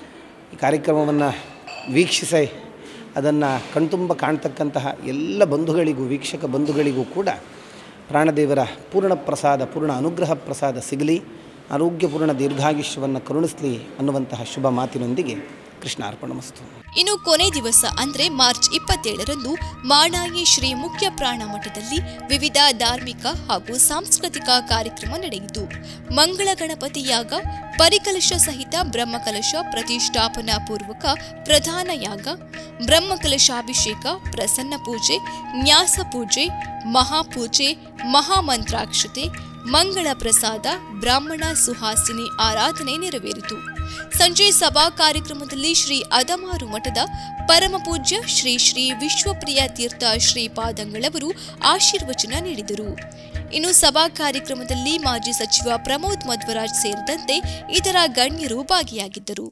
[SPEAKER 9] ಈ ಕಾರ್ಯಕ್ರಮವನ್ನು ವೀಕ್ಷಿಸಿ ಅದನ್ನು ಕಣ್ತುಂಬ ಕಾಣ್ತಕ್ಕಂತಹ ಎಲ್ಲ ಬಂಧುಗಳಿಗೂ ವೀಕ್ಷಕ ಬಂಧುಗಳಿಗೂ ಕೂಡ ಪ್ರಾಣದೇವರ ಪೂರ್ಣ ಪ್ರಸಾದ ಪೂರ್ಣ ಅನುಗ್ರಹ ಪ್ರಸಾದ ಸಿಗಲಿ ಆರೋಗ್ಯಪೂರ್ಣ ದೀರ್ಘಾಯುಷ್ಯವನ್ನು ಕರುಣಿಸಲಿ ಅನ್ನುವಂತಹ ಶುಭ ಮಾತಿನೊಂದಿಗೆ ಕೃಷ್ಣಾರ್ಪಣಮಸ್ತು
[SPEAKER 2] ಇನ್ನು ಕೊನೆ ದಿವಸ ಅಂದ್ರೆ ಮಾರ್ಚ್ ಇಪ್ಪತ್ತೇಳರಂದು ಮಾಣಾಯಿ ಶ್ರೀ ಮುಖ್ಯ ಪ್ರಾಣ ಮಠದಲ್ಲಿ ವಿವಿಧ ಧಾರ್ಮಿಕ ಹಾಗೂ ಸಾಂಸ್ಕೃತಿಕ ಕಾರ್ಯಕ್ರಮ ನಡೆಯಿತು ಮಂಗಳ ಗಣಪತಿ ಯಾಗ ಪರಿಕಲಶ ಸಹಿತ ಬ್ರಹ್ಮಕಲಶ ಪ್ರತಿಷ್ಠಾಪನಾ ಪೂರ್ವಕ ಪ್ರಧಾನ ಯಾಗ ಬ್ರಹ್ಮಕಲಶಾಭಿಷೇಕ ಪ್ರಸನ್ನ ಪೂಜೆ ನ್ಯಾಸ ಪೂಜೆ ಮಹಾಪೂಜೆ ಮಹಾಮಂತ್ರಾಕ್ಷತೆ ಮಂಗಳ ಪ್ರಸಾದ ಬ್ರಾಹ್ಮಣ ಸುಹಾಸಿನಿ ಆರಾಧನೆ ನೆರವೇರಿತು ಸಂಜೆ ಸಭಾ ಕಾರ್ಯಕ್ರಮದಲ್ಲಿ ಶ್ರೀ ಅದಮಾರು ಮಠದ ಪರಮಪೂಜ್ಯ ಶ್ರೀ ಶ್ರೀ ವಿಶ್ವಪ್ರಿಯ ತೀರ್ಥ ಶ್ರೀಪಾದಂಗಳವರು ಆಶೀರ್ವಚನ ನೀಡಿದರು ಇನ್ನು ಸಭಾ ಕಾರ್ಯಕ್ರಮದಲ್ಲಿ ಮಾಜಿ ಸಚಿವ ಪ್ರಮೋದ್ ಮಧ್ವರಾಜ್ ಸೇರಿದಂತೆ ಇತರ ಗಣ್ಯರು ಭಾಗಿಯಾಗಿದ್ದರು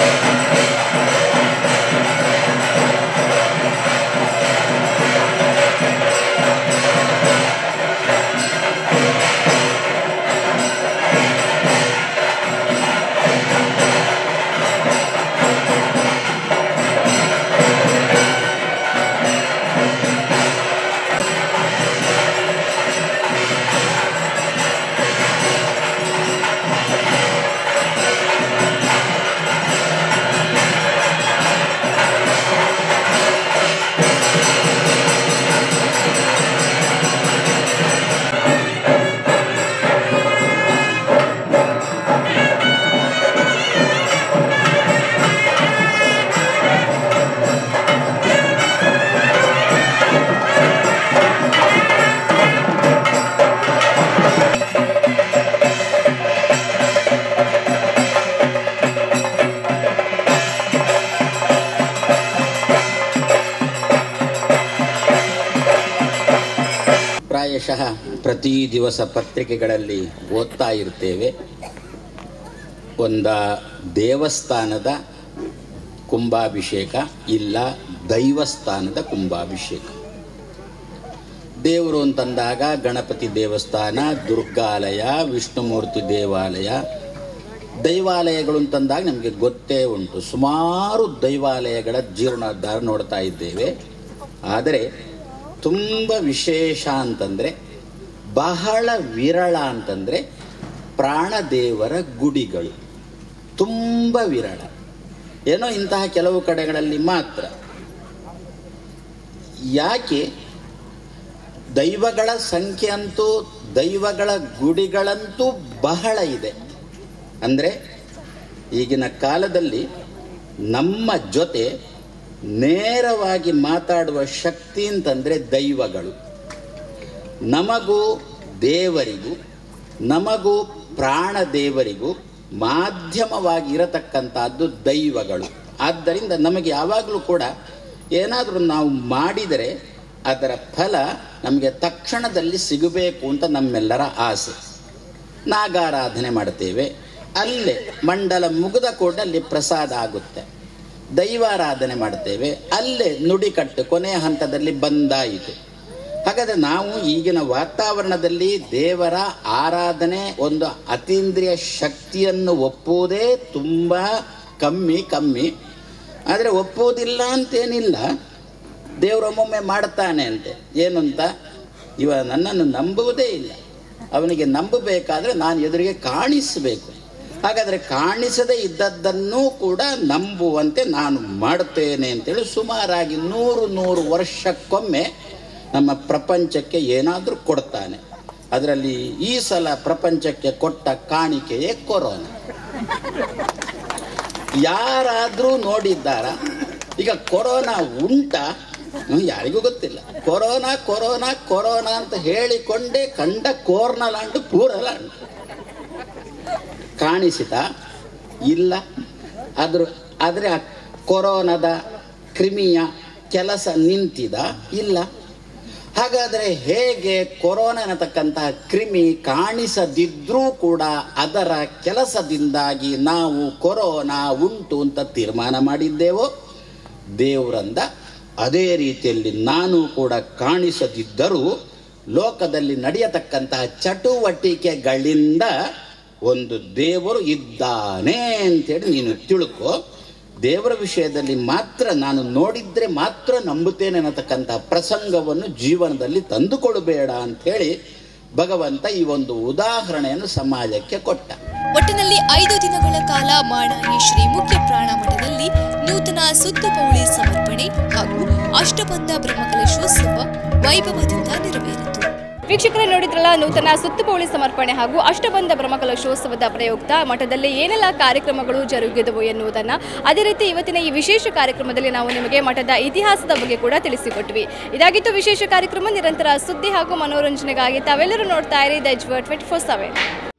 [SPEAKER 10] ಪ್ರಾಯಶಃ ಪ್ರತಿ ದಿವಸ ಪತ್ರಿಕೆಗಳಲ್ಲಿ ಓದ್ತಾ ಇರ್ತೇವೆ ಒಂದ ದೇವಸ್ಥಾನದ ಕುಂಭಾಭಿಷೇಕ ಇಲ್ಲ ದೈವಸ್ಥಾನದ ಕುಂಭಾಭಿಷೇಕ ದೇವರು ಅಂತಂದಾಗ ಗಣಪತಿ ದೇವಸ್ಥಾನ ದುರ್ಗಾಲಯ ವಿಷ್ಣುಮೂರ್ತಿ ದೇವಾಲಯ ದೈವಾಲಯಗಳು ಅಂತಂದಾಗ ನಮಗೆ ಗೊತ್ತೇ ಉಂಟು ಸುಮಾರು ದೈವಾಲಯಗಳ ಜೀರ್ಣೋದ್ಧಾರ ನೋಡ್ತಾ ಇದ್ದೇವೆ ಆದರೆ ತುಂಬ ವಿಶೇಷ ಅಂತಂದರೆ ಬಹಳ ವಿರಳ ಅಂತಂದರೆ ಪ್ರಾಣದೇವರ ಗುಡಿಗಳು ತುಂಬ ವಿರಳ ಏನೋ ಇಂತಹ ಕೆಲವು ಕಡೆಗಳಲ್ಲಿ ಮಾತ್ರ ಯಾಕೆ ದೈವಗಳ ಸಂಖ್ಯೆ ಅಂತೂ ದೈವಗಳ ಗುಡಿಗಳಂತೂ ಬಹಳ ಇದೆ ಅಂದರೆ ಈಗಿನ ಕಾಲದಲ್ಲಿ ನಮ್ಮ ಜೊತೆ ನೇರವಾಗಿ ಮಾತಾಡುವ ಶಕ್ತಿ ಅಂತಂದರೆ ದೈವಗಳು ನಮಗೂ ದೇವರಿಗೂ ನಮಗೂ ಪ್ರಾಣ ದೇವರಿಗೂ ಮಾಧ್ಯಮವಾಗಿ ಇರತಕ್ಕಂಥದ್ದು ದೈವಗಳು ಆದ್ದರಿಂದ ನಮಗೆ ಯಾವಾಗಲೂ ಕೂಡ ಏನಾದರೂ ನಾವು ಮಾಡಿದರೆ ಅದರ ಫಲ ನಮಗೆ ತಕ್ಷಣದಲ್ಲಿ ಸಿಗಬೇಕು ಅಂತ ನಮ್ಮೆಲ್ಲರ ಆಸೆ ನಾಗಾರಾಧನೆ ಮಾಡ್ತೇವೆ ಅಲ್ಲೇ ಮಂಡಲ ಮುಗಿದ ಕೂಡ ಅಲ್ಲಿ ಪ್ರಸಾದ ಆಗುತ್ತೆ ದೈವಾರಾಧನೆ ಮಾಡ್ತೇವೆ ಅಲ್ಲೇ ನುಡಿಕಟ್ಟು ಕೊನೆಯ ಹಂತದಲ್ಲಿ ಬಂದಾಯಿತು ಹಾಗಾದರೆ ನಾವು ಈಗಿನ ವಾತಾವರಣದಲ್ಲಿ ದೇವರ ಆರಾಧನೆ ಒಂದು ಅತೀಂದ್ರಿಯ ಶಕ್ತಿಯನ್ನು ಒಪ್ಪುವುದೇ ತುಂಬ ಕಮ್ಮಿ ಕಮ್ಮಿ ಆದರೆ ಒಪ್ಪುವುದಿಲ್ಲ ಅಂತೇನಿಲ್ಲ ದೇವರೊಮ್ಮೊಮ್ಮೆ ಮಾಡ್ತಾನೆ ಅಂತೆ ಏನು ಅಂತ ಇವ ನನ್ನನ್ನು ನಂಬುವುದೇ ಇಲ್ಲ ಅವನಿಗೆ ನಂಬಬೇಕಾದ್ರೆ ನಾನು ಎದುರಿಗೆ ಕಾಣಿಸಬೇಕು ಹಾಗಾದರೆ ಕಾಣಿಸದೇ ಇದ್ದದ್ದನ್ನೂ ಕೂಡ ನಂಬುವಂತೆ ನಾನು ಮಾಡ್ತೇನೆ ಅಂತೇಳಿ ಸುಮಾರಾಗಿ ನೂರು ನೂರು ವರ್ಷಕ್ಕೊಮ್ಮೆ ನಮ್ಮ ಪ್ರಪಂಚಕ್ಕೆ ಏನಾದರೂ ಕೊಡ್ತಾನೆ ಅದರಲ್ಲಿ ಈ ಸಲ ಪ್ರಪಂಚಕ್ಕೆ ಕೊಟ್ಟ ಕಾಣಿಕೆಯೇ ಕೊರೋನಾ ಯಾರಾದರೂ ನೋಡಿದ್ದಾರ ಈಗ ಕೊರೋನಾ ಉಂಟಾ ಹ್ಮ್, ಯಾರಿಗೂ ಗೊತ್ತಿಲ್ಲ ಕೊರೋನಾ ಕೊರೋನಾ ಕೊರೋನಾ ಅಂತ ಹೇಳಿಕೊಂಡೇ ಕಂಡ ಕೋರ್ನಲಾಂಡು ಪೂರಲಾಂಡು ಕಾಣಿಸಿತಾ ಇಲ್ಲ ಅದ್ರ ಆದರೆ ಆ ಕೊರೋನಾದ ಕ್ರಿಮಿಯ ಕೆಲಸ ನಿಂತಿದ ಇಲ್ಲ ಹಾಗಾದರೆ ಹೇಗೆ ಕೊರೋನಾ ಅನ್ನತಕ್ಕಂತಹ ಕ್ರಿಮಿ ಕಾಣಿಸದಿದ್ರೂ ಕೂಡ ಅದರ ಕೆಲಸದಿಂದಾಗಿ ನಾವು ಕೊರೋನಾ ಉಂಟು ಅಂತ ತೀರ್ಮಾನ ಮಾಡಿದ್ದೇವೋ ದೇವರಂದ ಅದೇ ರೀತಿಯಲ್ಲಿ ನಾನು ಕೂಡ ಕಾಣಿಸದಿದ್ದರೂ ಲೋಕದಲ್ಲಿ ನಡೆಯತಕ್ಕಂತಹ ಚಟುವಟಿಕೆಗಳಿಂದ ಒಂದು ದೇವರು ಇದ್ದಾನೆ ಅಂತೇಳಿ ನೀನು ತಿಳ್ಕೊ ದೇವರ ವಿಷಯದಲ್ಲಿ ಮಾತ್ರ ನಾನು ನೋಡಿದ್ರೆ ಮಾತ್ರ ನಂಬುತ್ತೇನೆ ಅನ್ನತಕ್ಕಂತಹ ಪ್ರಸಂಗವನ್ನು ಜೀವನದಲ್ಲಿ ತಂದುಕೊಡಬೇಡ ಅಂಥೇಳಿ ಭಗವಂತ ಈ ಒಂದು ಉದಾಹರಣೆಯನ್ನು ಸಮಾಜಕ್ಕೆ ಕೊಟ್ಟ
[SPEAKER 2] ಒಟ್ಟಿನಲ್ಲಿ ಐದು ದಿನಗಳ ಕಾಲ ಮಾಣಾಯಿ ಶ್ರೀ ಮುಖ್ಯ ಪ್ರಾಣ ಮಠದಲ್ಲಿ ನೂತನ ಸುತ್ತು ಪೌಳಿ ಸಮರ್ಪಣೆ ಹಾಗೂ ಅಷ್ಟಬಂಧ ಬ್ರಹ್ಮಕಲಶೋತ್ಸವ ವೈಭವದಿಂದ ನೆರವೇರಿತು
[SPEAKER 1] ವೀಕ್ಷಕರೇ ನೋಡಿದ್ರಲ್ಲ ನೂತನ ಸುತ್ತುಪೌಳಿ ಸಮರ್ಪಣೆ ಹಾಗೂ ಅಷ್ಟಬಂಧ ಬ್ರಹ್ಮಕಲಶೋತ್ಸವದ ಪ್ರಯುಕ್ತ ಮಠದಲ್ಲಿ ಏನೆಲ್ಲ ಕಾರ್ಯಕ್ರಮಗಳು ಜರುಗಿದವು ಎನ್ನುವುದನ್ನು ಅದೇ ರೀತಿ ಇವತ್ತಿನ ಈ ವಿಶೇಷ ಕಾರ್ಯಕ್ರಮದಲ್ಲಿ ನಾವು ನಿಮಗೆ ಮಠದ ಇತಿಹಾಸದ ಬಗ್ಗೆ ಕೂಡ ತಿಳಿಸಿಕೊಟ್ವಿ ಇದಾಗಿತ್ತು ವಿಶೇಷ ಕಾರ್ಯಕ್ರಮ ನಿರಂತರ ಸುದ್ದಿ ಹಾಗೂ ಮನೋರಂಜನೆಗಾಗಿ ತಾವೆಲ್ಲರೂ ನೋಡ್ತಾ ಇರಿ ದಜ್ವರ್ ಟ್ವೆಂಟಿ ಫೋರ್ ಸೆವೆನ್